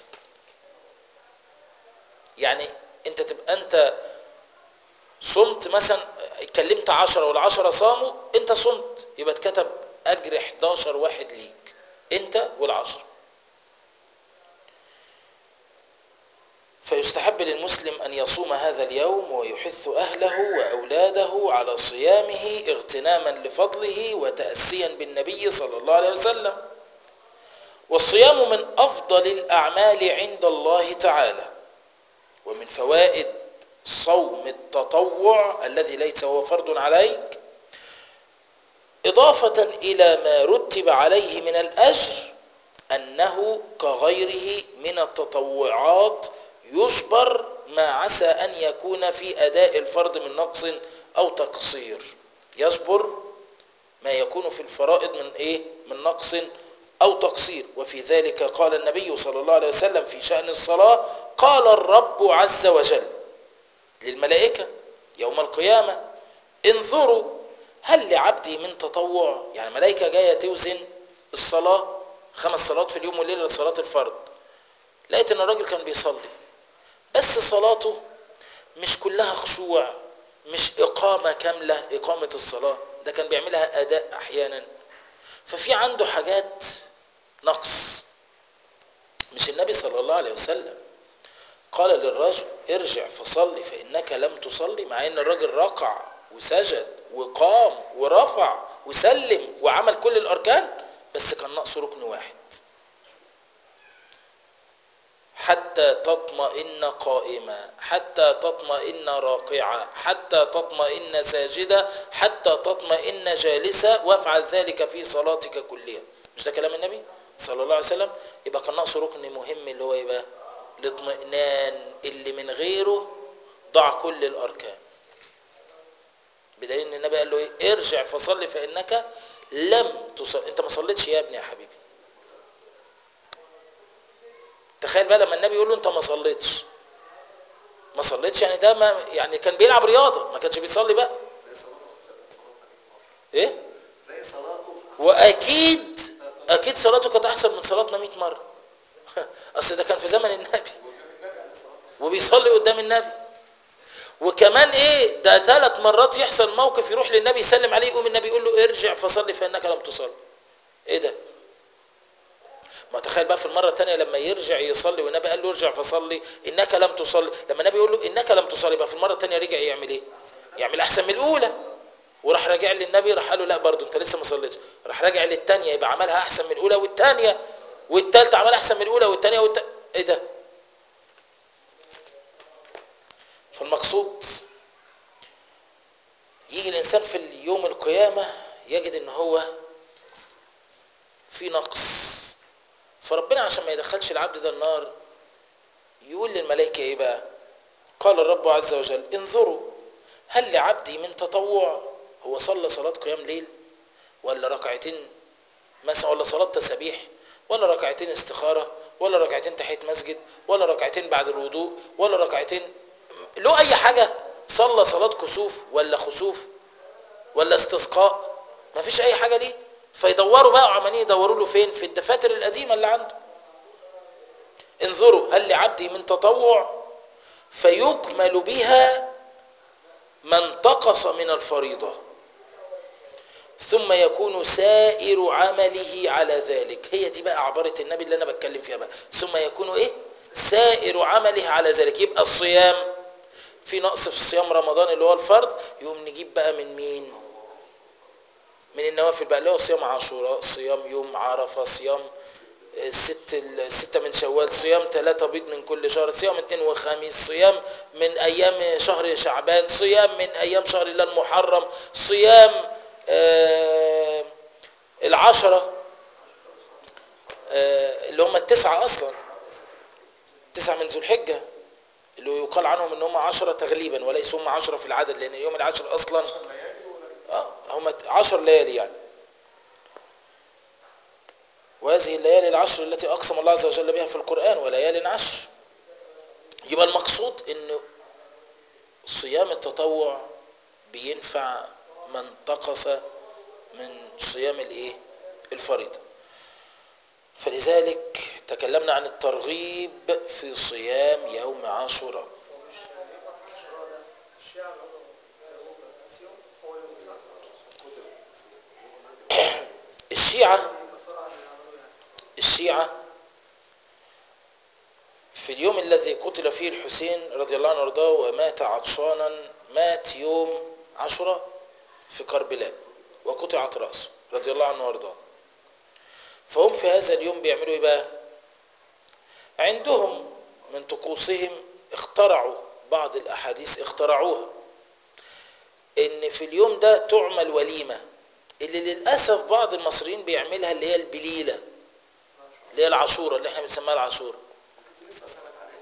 يعني انت تبقى انت صمت مثلا اتكلمت عشرة والعشرة صاموا انت صمت يبقى اتكتب اجر 11 واحد ليك انت والعشرة فيستحب للمسلم أن يصوم هذا اليوم ويحث أهله وأولاده على صيامه اغتناما لفضله وتأسيا بالنبي صلى الله عليه وسلم والصيام من أفضل الأعمال عند الله تعالى ومن فوائد صوم التطوع الذي ليس هو فرض عليك إضافة إلى ما رتب عليه من الأجر أنه كغيره من التطوعات يجبر ما عسى أن يكون في أداء الفرض من نقص أو تقصير يجبر ما يكون في الفرائض من إيه؟ من نقص أو تقصير وفي ذلك قال النبي صلى الله عليه وسلم في شأن الصلاة قال الرب عز وجل للملائكة يوم القيامة انظروا هل لعبدي من تطوع يعني ملائكة جاية توزن الصلاة خمس صلوات في اليوم والليلة لصلاة الفرض لقيت ان الراجل كان بيصلي بس صلاته مش كلها خشوع مش إقامة كاملة إقامة الصلاة ده كان بيعملها أداء أحيانا ففي عنده حاجات نقص مش النبي صلى الله عليه وسلم قال للرجل ارجع فصلي فإنك لم تصلي مع أن الرجل ركع وسجد وقام ورفع وسلم وعمل كل الأركان بس كان ناقصه ركن واحد حتى تطمئن قائمة حتى تطمئن راقعة حتى تطمئن ساجدة حتى تطمئن جالسة وافعل ذلك في صلاتك كلها مش ده كلام النبي صلى الله عليه وسلم يبقى كان ناقصه ركن مهم اللي هو يبقى الاطمئنان اللي من غيره ضع كل الأركان بدليل ان النبي قال له ايه ارجع فصلي فانك لم تصلي انت ما صليتش يا ابني يا حبيبي تخيل بقى لما النبي يقول له انت ما صليتش ما صليتش يعني ده ما يعني كان بيلعب رياضه ما كانش بيصلي بقى تلاقي صلاته أحسن من صلاتنا 100 مرة ايه تلاقي صلاته واكيد اكيد صلاته كانت احسن من صلاتنا 100 مره اصل ده كان في زمن النبي وقدام النبي عليه الصلاة والسلام وبيصلي قدام النبي وكمان ايه ده ثلاث مرات يحصل موقف يروح للنبي يسلم عليه يقوم النبي يقول له ارجع فصلي فانك لم تصلي ايه ده ما تخيل بقى في المره الثانيه لما يرجع يصلي والنبي قال له ارجع فصلي انك لم تصلي لما النبي يقول له انك لم تصلي بقى في المره الثانيه رجع يعمل ايه يعمل احسن من الاولى وراح راجع للنبي راح قال له لا برضه انت لسه ما صليتش راح راجع للثانيه يبقى عملها احسن من الاولى والثانيه والثالثه عملها احسن من الاولى والثانيه والت... ايه ده فالمقصود يجي الانسان في اليوم القيامه يجد ان هو في نقص فربنا عشان ما يدخلش العبد ده النار يقول للملائكه ايه بقى قال الرب عز وجل انظروا هل لعبدي من تطوع هو صلى صلاه قيام ليل ولا ركعتين مثلا ولا صلاه تسابيح ولا ركعتين استخاره ولا ركعتين تحيه مسجد ولا ركعتين بعد الوضوء ولا ركعتين له اي حاجه صلى صلاه كسوف ولا خسوف ولا استسقاء ما فيش اي حاجه ليه فيدوروا بقى عمالين يدوروا له فين في الدفاتر القديمه اللي عنده انظروا هل لعبدي من تطوع فيكمل بها ما انتقص من الفريضه ثم يكون سائر عمله على ذلك هي دي بقى عبارة النبي اللي أنا بتكلم فيها بقى ثم يكون إيه سائر عمله على ذلك يبقى الصيام في نقص في صيام رمضان اللي هو الفرض يقوم نجيب بقى من مين من النوافل بقى اللي هو صيام عاشوراء صيام يوم عرفة صيام الست الستة من شوال صيام ثلاثة بيض من كل شهر صيام اثنين وخميس صيام من أيام شهر شعبان صيام من أيام شهر الله المحرم صيام آه العشرة آه اللي هم التسعة أصلا تسعة من ذو الحجة اللي يقال عنهم ان هم عشرة تغليبا وليسوا هم عشرة في العدد لأن اليوم العاشر أصلا ليالي ولا آه هم عشر ليالي يعني وهذه الليالي العشر التي أقسم الله عز وجل بها في القرآن وليال عشر يبقى المقصود أن صيام التطوع بينفع من انتقص من صيام الايه الفريضة فلذلك تكلمنا عن الترغيب في صيام يوم عاشوراء الشيعة الشيعة في اليوم الذي قتل فيه الحسين رضي الله عنه وارضاه ومات عطشانا مات يوم عاشوراء في كربلاء وقطعت رأسه رضي الله عنه وارضاه فهم في هذا اليوم بيعملوا ايه بقى عندهم من طقوسهم اخترعوا بعض الاحاديث اخترعوها ان في اليوم ده تعمل وليمة اللي للأسف بعض المصريين بيعملها اللي هي البليلة اللي هي العاشورة اللي احنا بنسميها العاشورة في لسه سمك عليهم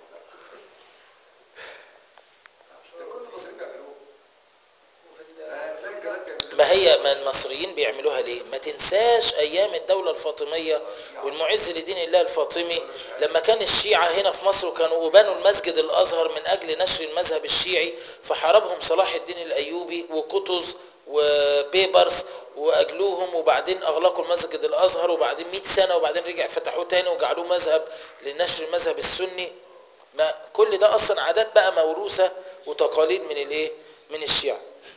لا ده كل المصريين بيعملوه ده هتلاقي الكلام كان ما هي ما المصريين بيعملوها ليه ما تنساش ايام الدولة الفاطمية والمعز لدين الله الفاطمي لما كان الشيعة هنا في مصر وكانوا بنوا المسجد الازهر من اجل نشر المذهب الشيعي فحاربهم صلاح الدين الايوبي وقطز وبيبرس واجلوهم وبعدين اغلقوا المسجد الازهر وبعدين 100 سنة وبعدين رجع فتحوه تاني وجعلوه مذهب لنشر المذهب السني ما كل ده اصلا عادات بقى موروثة وتقاليد من الايه من الشيعة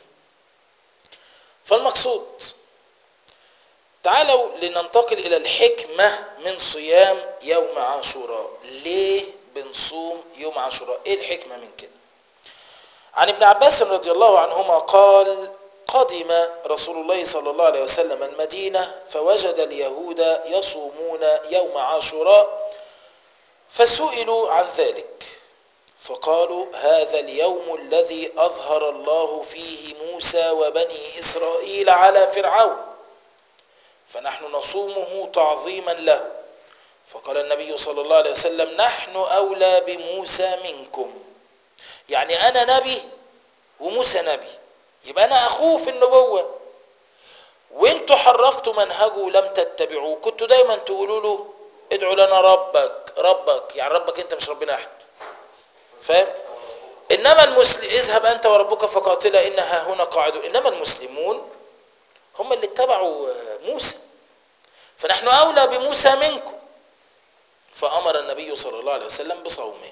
فالمقصود تعالوا لننتقل إلى الحكمة من صيام يوم عاشوراء ليه بنصوم يوم عاشوراء إيه الحكمة من كده عن ابن عباس رضي الله عنهما قال قدم رسول الله صلى الله عليه وسلم المدينة فوجد اليهود يصومون يوم عاشوراء فسئلوا عن ذلك فقالوا هذا اليوم الذي أظهر الله فيه موسى وبني إسرائيل على فرعون فنحن نصومه تعظيما له فقال النبي صلى الله عليه وسلم نحن أولى بموسى منكم يعني أنا نبي وموسى نبي يبقى انا اخوه في النبوة وانتوا حرفتوا منهجه ولم تتبعوه كنتوا دايما تقولوا له ادعوا لنا ربك ربك يعني ربك انت مش ربنا احنا فاهم انما المسلم اذهب انت وربك فقاتلا انها هنا قاعدون انما المسلمون هم اللي اتبعوا موسى فنحن اولى بموسى منكم فامر النبي صلى الله عليه وسلم بصومه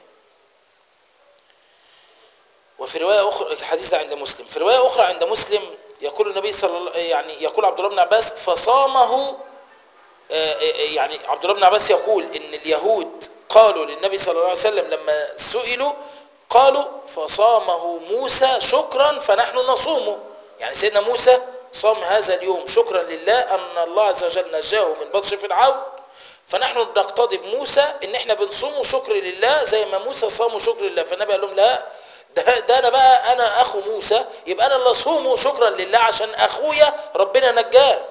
وفي روايه اخرى الحديث ده عند مسلم في روايه اخرى عند مسلم يقول النبي صلى الله يعني يقول عبد الله بن عباس فصامه يعني عبد الله بن عباس يقول ان اليهود قالوا للنبي صلى الله عليه وسلم لما سئلوا قالوا فصامه موسى شكرا فنحن نصومه يعني سيدنا موسى صام هذا اليوم شكرا لله ان الله عز وجل نجاه من بطش فرعون فنحن نقتضي بموسى ان احنا بنصومه شكر لله زي ما موسى صاموا شكر لله فالنبي قال لهم لا ده, ده انا بقى انا اخو موسى يبقى انا اللي اصومه شكرا لله عشان اخويا ربنا نجاه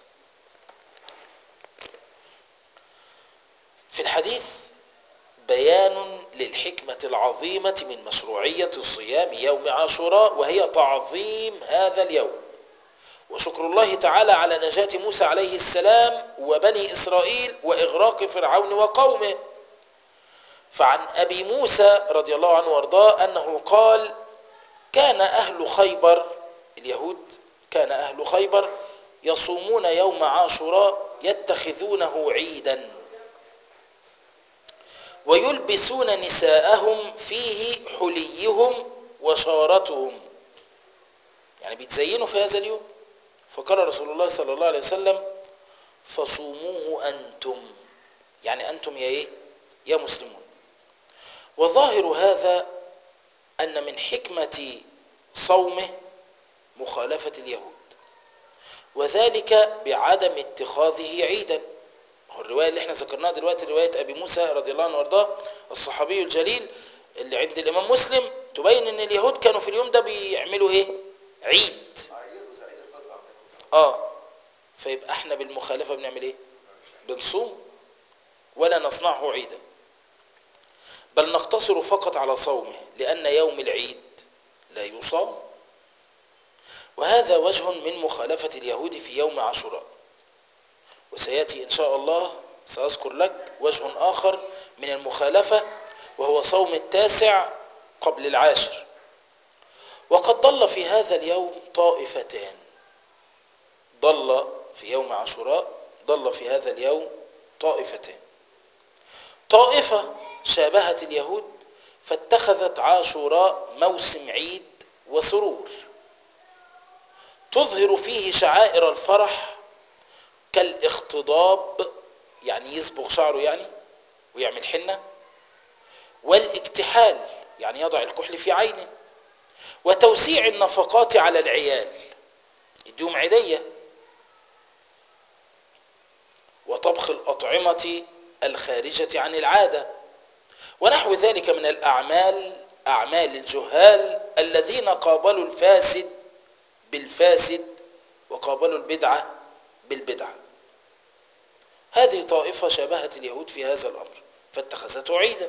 في الحديث بيان للحكمة العظيمة من مشروعية صيام يوم عاشوراء وهي تعظيم هذا اليوم وشكر الله تعالى على نجاة موسى عليه السلام وبني إسرائيل وإغراق فرعون وقومه فعن أبي موسى رضي الله عنه وارضاه أنه قال كان أهل خيبر اليهود كان أهل خيبر يصومون يوم عاشوراء يتخذونه عيدا ويلبسون نساءهم فيه حليهم وشارتهم يعني بيتزينوا في هذا اليوم فقال رسول الله صلى الله عليه وسلم فصوموه أنتم يعني أنتم يا إيه يا مسلمون وظاهر هذا أن من حكمة صومه مخالفة اليهود وذلك بعدم اتخاذه عيدا هو الرواية اللي احنا ذكرناها دلوقتي رواية أبي موسى رضي الله عنه وارضاه الصحابي الجليل اللي عند الإمام مسلم تبين أن اليهود كانوا في اليوم ده بيعملوا إيه عيد عيدوا زي عيد الفطر عندكم صح؟ اه فيبقى احنا بالمخالفة بنعمل ايه بنصوم ولا نصنعه عيدا بل نقتصر فقط على صومه لأن يوم العيد لا يصام وهذا وجه من مخالفة اليهود في يوم عاشوراء وسيأتي إن شاء الله سأذكر لك وجه آخر من المخالفة وهو صوم التاسع قبل العاشر وقد ضل في هذا اليوم طائفتان ضل في يوم عاشوراء ضل في هذا اليوم طائفتان طائفة شابهت اليهود فاتخذت عاشوراء موسم عيد وسرور تظهر فيه شعائر الفرح كالاختضاب يعني يصبغ شعره يعني ويعمل حنة والاكتحال يعني يضع الكحل في عينه وتوسيع النفقات على العيال يديهم عيدية وطبخ الأطعمة الخارجة عن العادة ونحو ذلك من الأعمال أعمال الجهال الذين قابلوا الفاسد بالفاسد وقابلوا البدعة بالبدعة هذه طائفة شابهت اليهود في هذا الأمر فاتخذته عيدا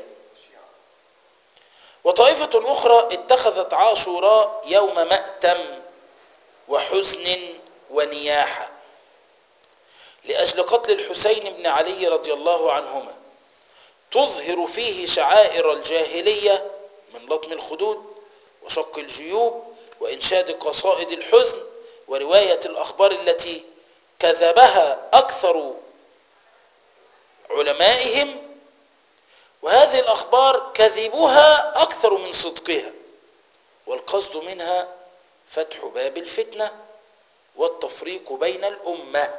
وطائفة أخرى اتخذت عاشوراء يوم مأتم وحزن ونياحة لأجل قتل الحسين بن علي رضي الله عنهما تظهر فيه شعائر الجاهلية من لطم الخدود وشق الجيوب وإنشاد قصائد الحزن ورواية الأخبار التي كذبها أكثر علمائهم وهذه الأخبار كذبها أكثر من صدقها والقصد منها فتح باب الفتنة والتفريق بين الأمة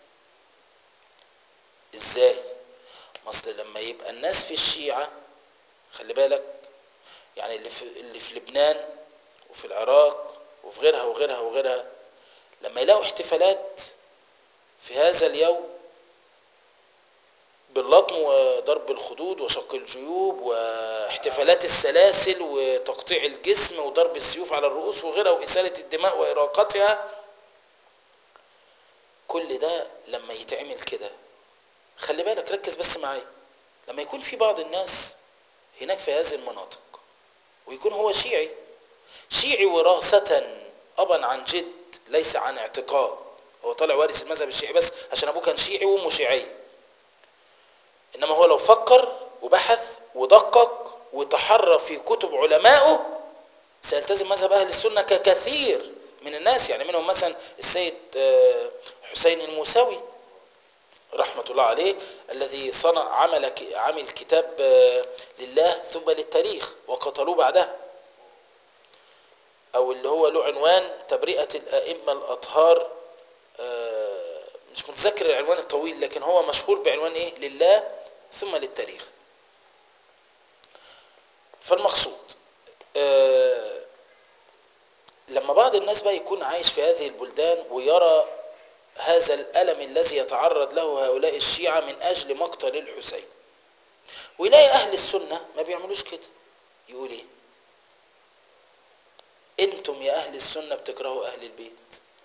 إزاي؟ مصر لما يبقى الناس في الشيعة خلي بالك يعني اللي في, اللي في لبنان وفي العراق وفي غيرها وغيرها وغيرها لما يلاقوا احتفالات في هذا اليوم باللطم وضرب الخدود وشق الجيوب واحتفالات السلاسل وتقطيع الجسم وضرب السيوف على الرؤوس وغيرها وإسالة الدماء وإراقتها كل ده لما يتعمل كده خلي بالك ركز بس معايا لما يكون في بعض الناس هناك في هذه المناطق ويكون هو شيعي شيعي وراثة ابا عن جد ليس عن اعتقاد هو طالع وارث المذهب الشيعي بس عشان ابوه كان شيعي وامه شيعيه انما هو لو فكر وبحث ودقق وتحرى في كتب علمائه سيلتزم مذهب اهل السنه ككثير من الناس يعني منهم مثلا السيد آه، حسين الموسوي رحمة الله عليه الذي صنع عمل ك- عمل كتاب آه، لله ثم للتاريخ وقتلوه بعدها او اللي هو له عنوان تبرئة الائمة الاطهار آه، مش متذكر العنوان الطويل لكن هو مشهور بعنوان ايه لله ثم للتاريخ فالمقصود آه، لما بعض الناس بقى يكون عايش في هذه البلدان ويرى هذا الألم الذي يتعرض له هؤلاء الشيعة من أجل مقتل الحسين ويلاقي أهل السنة ما بيعملوش كده يقول إيه أنتم يا أهل السنة بتكرهوا أهل البيت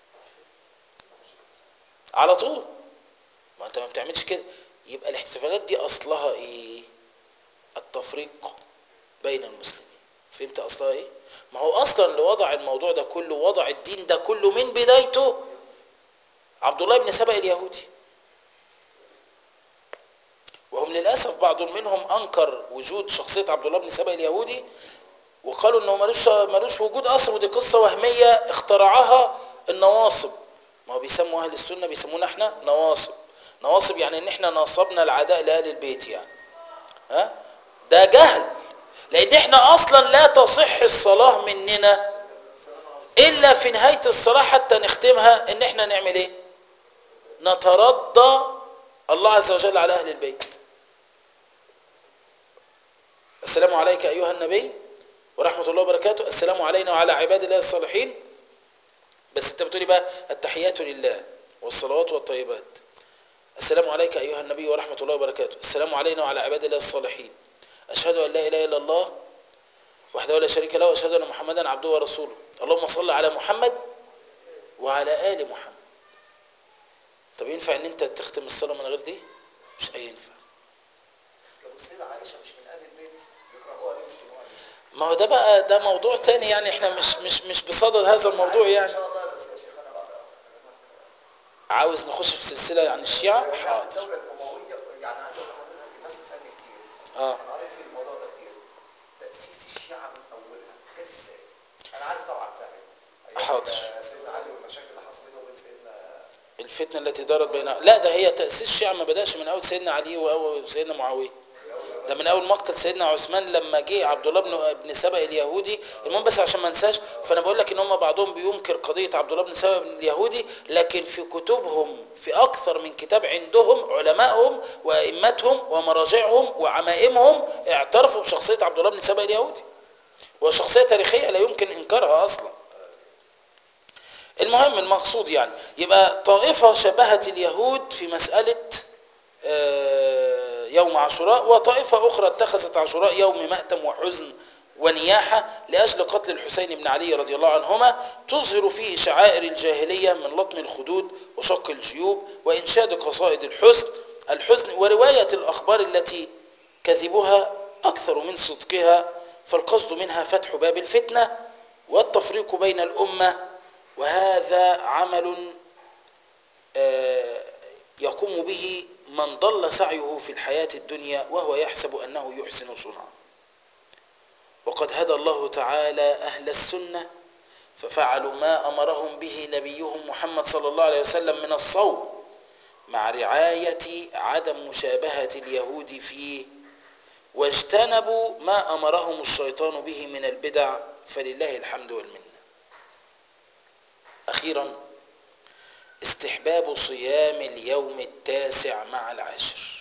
على طول ما أنت ما بتعملش كده يبقى الاحتفالات دي أصلها إيه التفريق بين المسلمين فهمت أصلها إيه ما هو أصلا اللي وضع الموضوع ده كله وضع الدين ده كله من بدايته عبد الله بن سبأ اليهودي وهم للأسف بعض منهم أنكر وجود شخصية عبد الله بن سبأ اليهودي وقالوا انه ملوش ملوش وجود اصلا ودي قصه وهميه اخترعها النواصب ما هو بيسموا اهل السنه بيسمونا احنا نواصب نواصب يعني ان احنا ناصبنا العداء لاهل البيت يعني ها ده جهل لان احنا اصلا لا تصح الصلاه مننا الا في نهايه الصلاه حتى نختمها ان احنا نعمل ايه نترضى الله عز وجل على اهل البيت السلام عليك ايها النبي ورحمه الله وبركاته السلام علينا وعلى عباد الله الصالحين بس انت بتقولي بقى التحيات لله والصلوات والطيبات السلام عليك ايها النبي ورحمه الله وبركاته السلام علينا وعلى عباد الله الصالحين اشهد ان لا اله الا الله وحده لا شريك له واشهد ان محمدا عبده ورسوله اللهم صل على محمد وعلى ال محمد طب ينفع ان انت تختم الصلاه من غير دي مش هينفع لو السيدة عائشة مش من أهل البيت يكرهوها ليه ويشتموها ليه؟ ما هو ده بقى ده موضوع تاني يعني احنا مش مش مش بصدد هذا الموضوع إن يعني شاء الله بس يا شيخ أنا بعد أكلمك عاوز نخش في سلسله عن الشيعه يعني حاضر الدولة الأموية يعني عايز أقول لحضرتك الناس بتسألني كتير اه أنا قريت في الموضوع ده كتير تأسيس الشيعة من أولها جت إزاي؟ أنا عارف طبعا تعمل أيام حاضر. سيدنا علي والمشاكل اللي حصلت بينه وبين سيدنا الفتنه التي دارت بين لا ده هي تاسيس الشيعه ما بداش من اول سيدنا علي واول سيدنا معاويه ده من اول مقتل سيدنا عثمان لما جه عبد الله بن بن سبأ اليهودي المهم بس عشان ما انساش فانا بقول لك ان هم بعضهم بينكر قضيه عبد الله بن سبأ اليهودي لكن في كتبهم في اكثر من كتاب عندهم علمائهم وائمتهم ومراجعهم وعمائمهم اعترفوا بشخصيه عبد الله بن سبأ اليهودي وشخصيه تاريخيه لا يمكن انكارها اصلا المهم المقصود يعني يبقى طائفة شبهت اليهود في مسألة آه، يوم عاشوراء وطائفة أخرى اتخذت عاشوراء يوم مأتم وحزن ونياحة لأجل قتل الحسين بن علي رضي الله عنهما تظهر فيه شعائر الجاهلية من لطم الخدود وشق الجيوب وإنشاد قصائد الحزن الحزن ورواية الأخبار التي كذبها أكثر من صدقها فالقصد منها فتح باب الفتنة والتفريق بين الأمة وهذا عمل آه، يقوم به من ضل سعيه في الحياة الدنيا وهو يحسب أنه يحسن صنعا وقد هدى الله تعالى أهل السنة ففعلوا ما أمرهم به نبيهم محمد صلى الله عليه وسلم من الصوم مع رعاية عدم مشابهة اليهود فيه واجتنبوا ما أمرهم الشيطان به من البدع فلله الحمد والمنة أخيرا استحباب صيام اليوم التاسع مع العاشر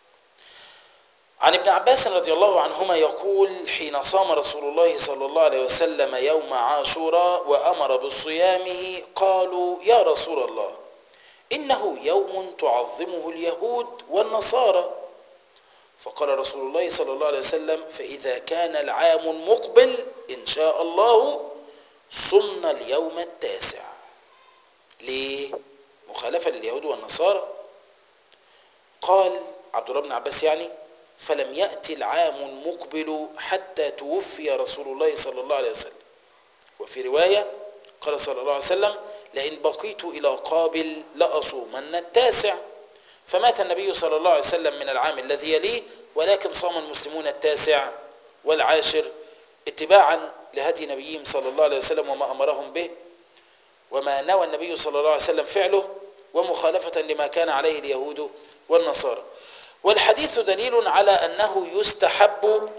عن ابن عباس رضي الله عنهما يقول حين صام رسول الله صلى الله عليه وسلم يوم عاشوراء وأمر بصيامه قالوا يا رسول الله إنه يوم تعظمه اليهود والنصارى فقال رسول الله صلى الله عليه وسلم فإذا كان العام المقبل إن شاء الله صمنا اليوم التاسع ليه مخالفة لليهود والنصارى قال عبد الله بن عباس يعني فلم يأتي العام المقبل حتى توفي رسول الله صلى الله عليه وسلم وفي رواية قال صلى الله عليه وسلم لئن بقيت إلى قابل لأصومن التاسع فمات النبي صلى الله عليه وسلم من العام الذي يليه ولكن صام المسلمون التاسع والعاشر اتباعا لهدي نبيهم صلى الله عليه وسلم وما أمرهم به وما نوى النبي صلى الله عليه وسلم فعله ومخالفة لما كان عليه اليهود والنصارى والحديث دليل على أنه يستحب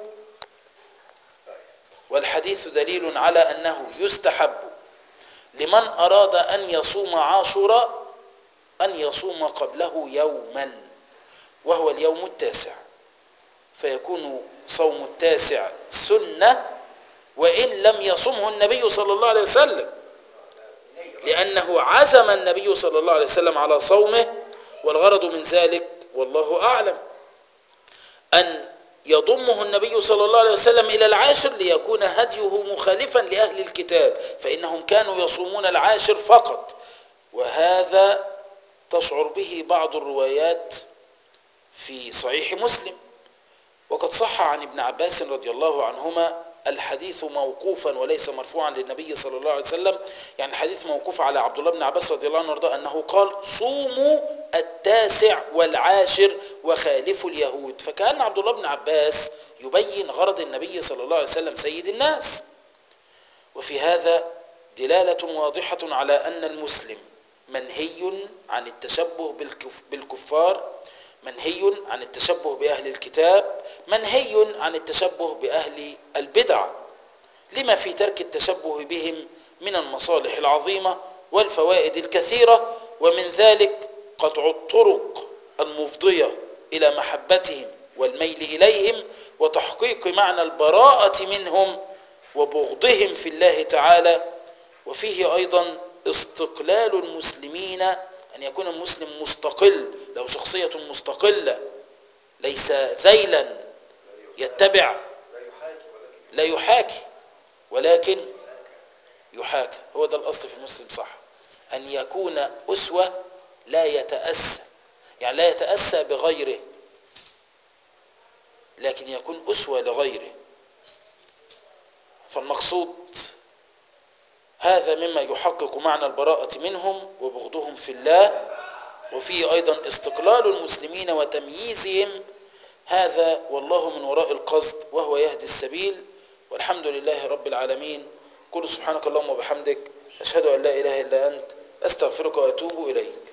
والحديث دليل على أنه يستحب لمن أراد أن يصوم عاشوراء أن يصوم قبله يوما وهو اليوم التاسع فيكون صوم التاسع سنة وإن لم يصمه النبي صلى الله عليه وسلم لأنه عزم النبي صلى الله عليه وسلم على صومه والغرض من ذلك والله أعلم أن يضمه النبي صلى الله عليه وسلم إلى العاشر ليكون هديه مخالفا لأهل الكتاب فإنهم كانوا يصومون العاشر فقط وهذا تشعر به بعض الروايات في صحيح مسلم وقد صح عن ابن عباس رضي الله عنهما الحديث موقوفا وليس مرفوعا للنبي صلى الله عليه وسلم يعني الحديث موقوف على عبد الله بن عباس رضي الله عنه وارضاه انه قال صوموا التاسع والعاشر وخالفوا اليهود فكان عبد الله بن عباس يبين غرض النبي صلى الله عليه وسلم سيد الناس وفي هذا دلالة واضحة على أن المسلم منهي عن التشبه بالكف بالكفار منهي عن التشبه بأهل الكتاب منهي عن التشبه بأهل البدع لما في ترك التشبه بهم من المصالح العظيمة والفوائد الكثيرة ومن ذلك قطع الطرق المفضية إلى محبتهم والميل إليهم وتحقيق معنى البراءة منهم وبغضهم في الله تعالى وفيه أيضا استقلال المسلمين أن يكون المسلم مستقل له شخصية مستقلة ليس ذيلا يتبع لا يحاكي ولكن لا يحاكي ولكن يحاكى هو ده الأصل في المسلم صح أن يكون أسوة لا يتأسى يعني لا يتأسى بغيره لكن يكون أسوة لغيره فالمقصود هذا مما يحقق معنى البراءة منهم وبغضهم في الله وفيه أيضا استقلال المسلمين وتمييزهم هذا والله من وراء القصد وهو يهدي السبيل والحمد لله رب العالمين قل سبحانك اللهم وبحمدك أشهد أن لا إله إلا أنت أستغفرك وأتوب إليك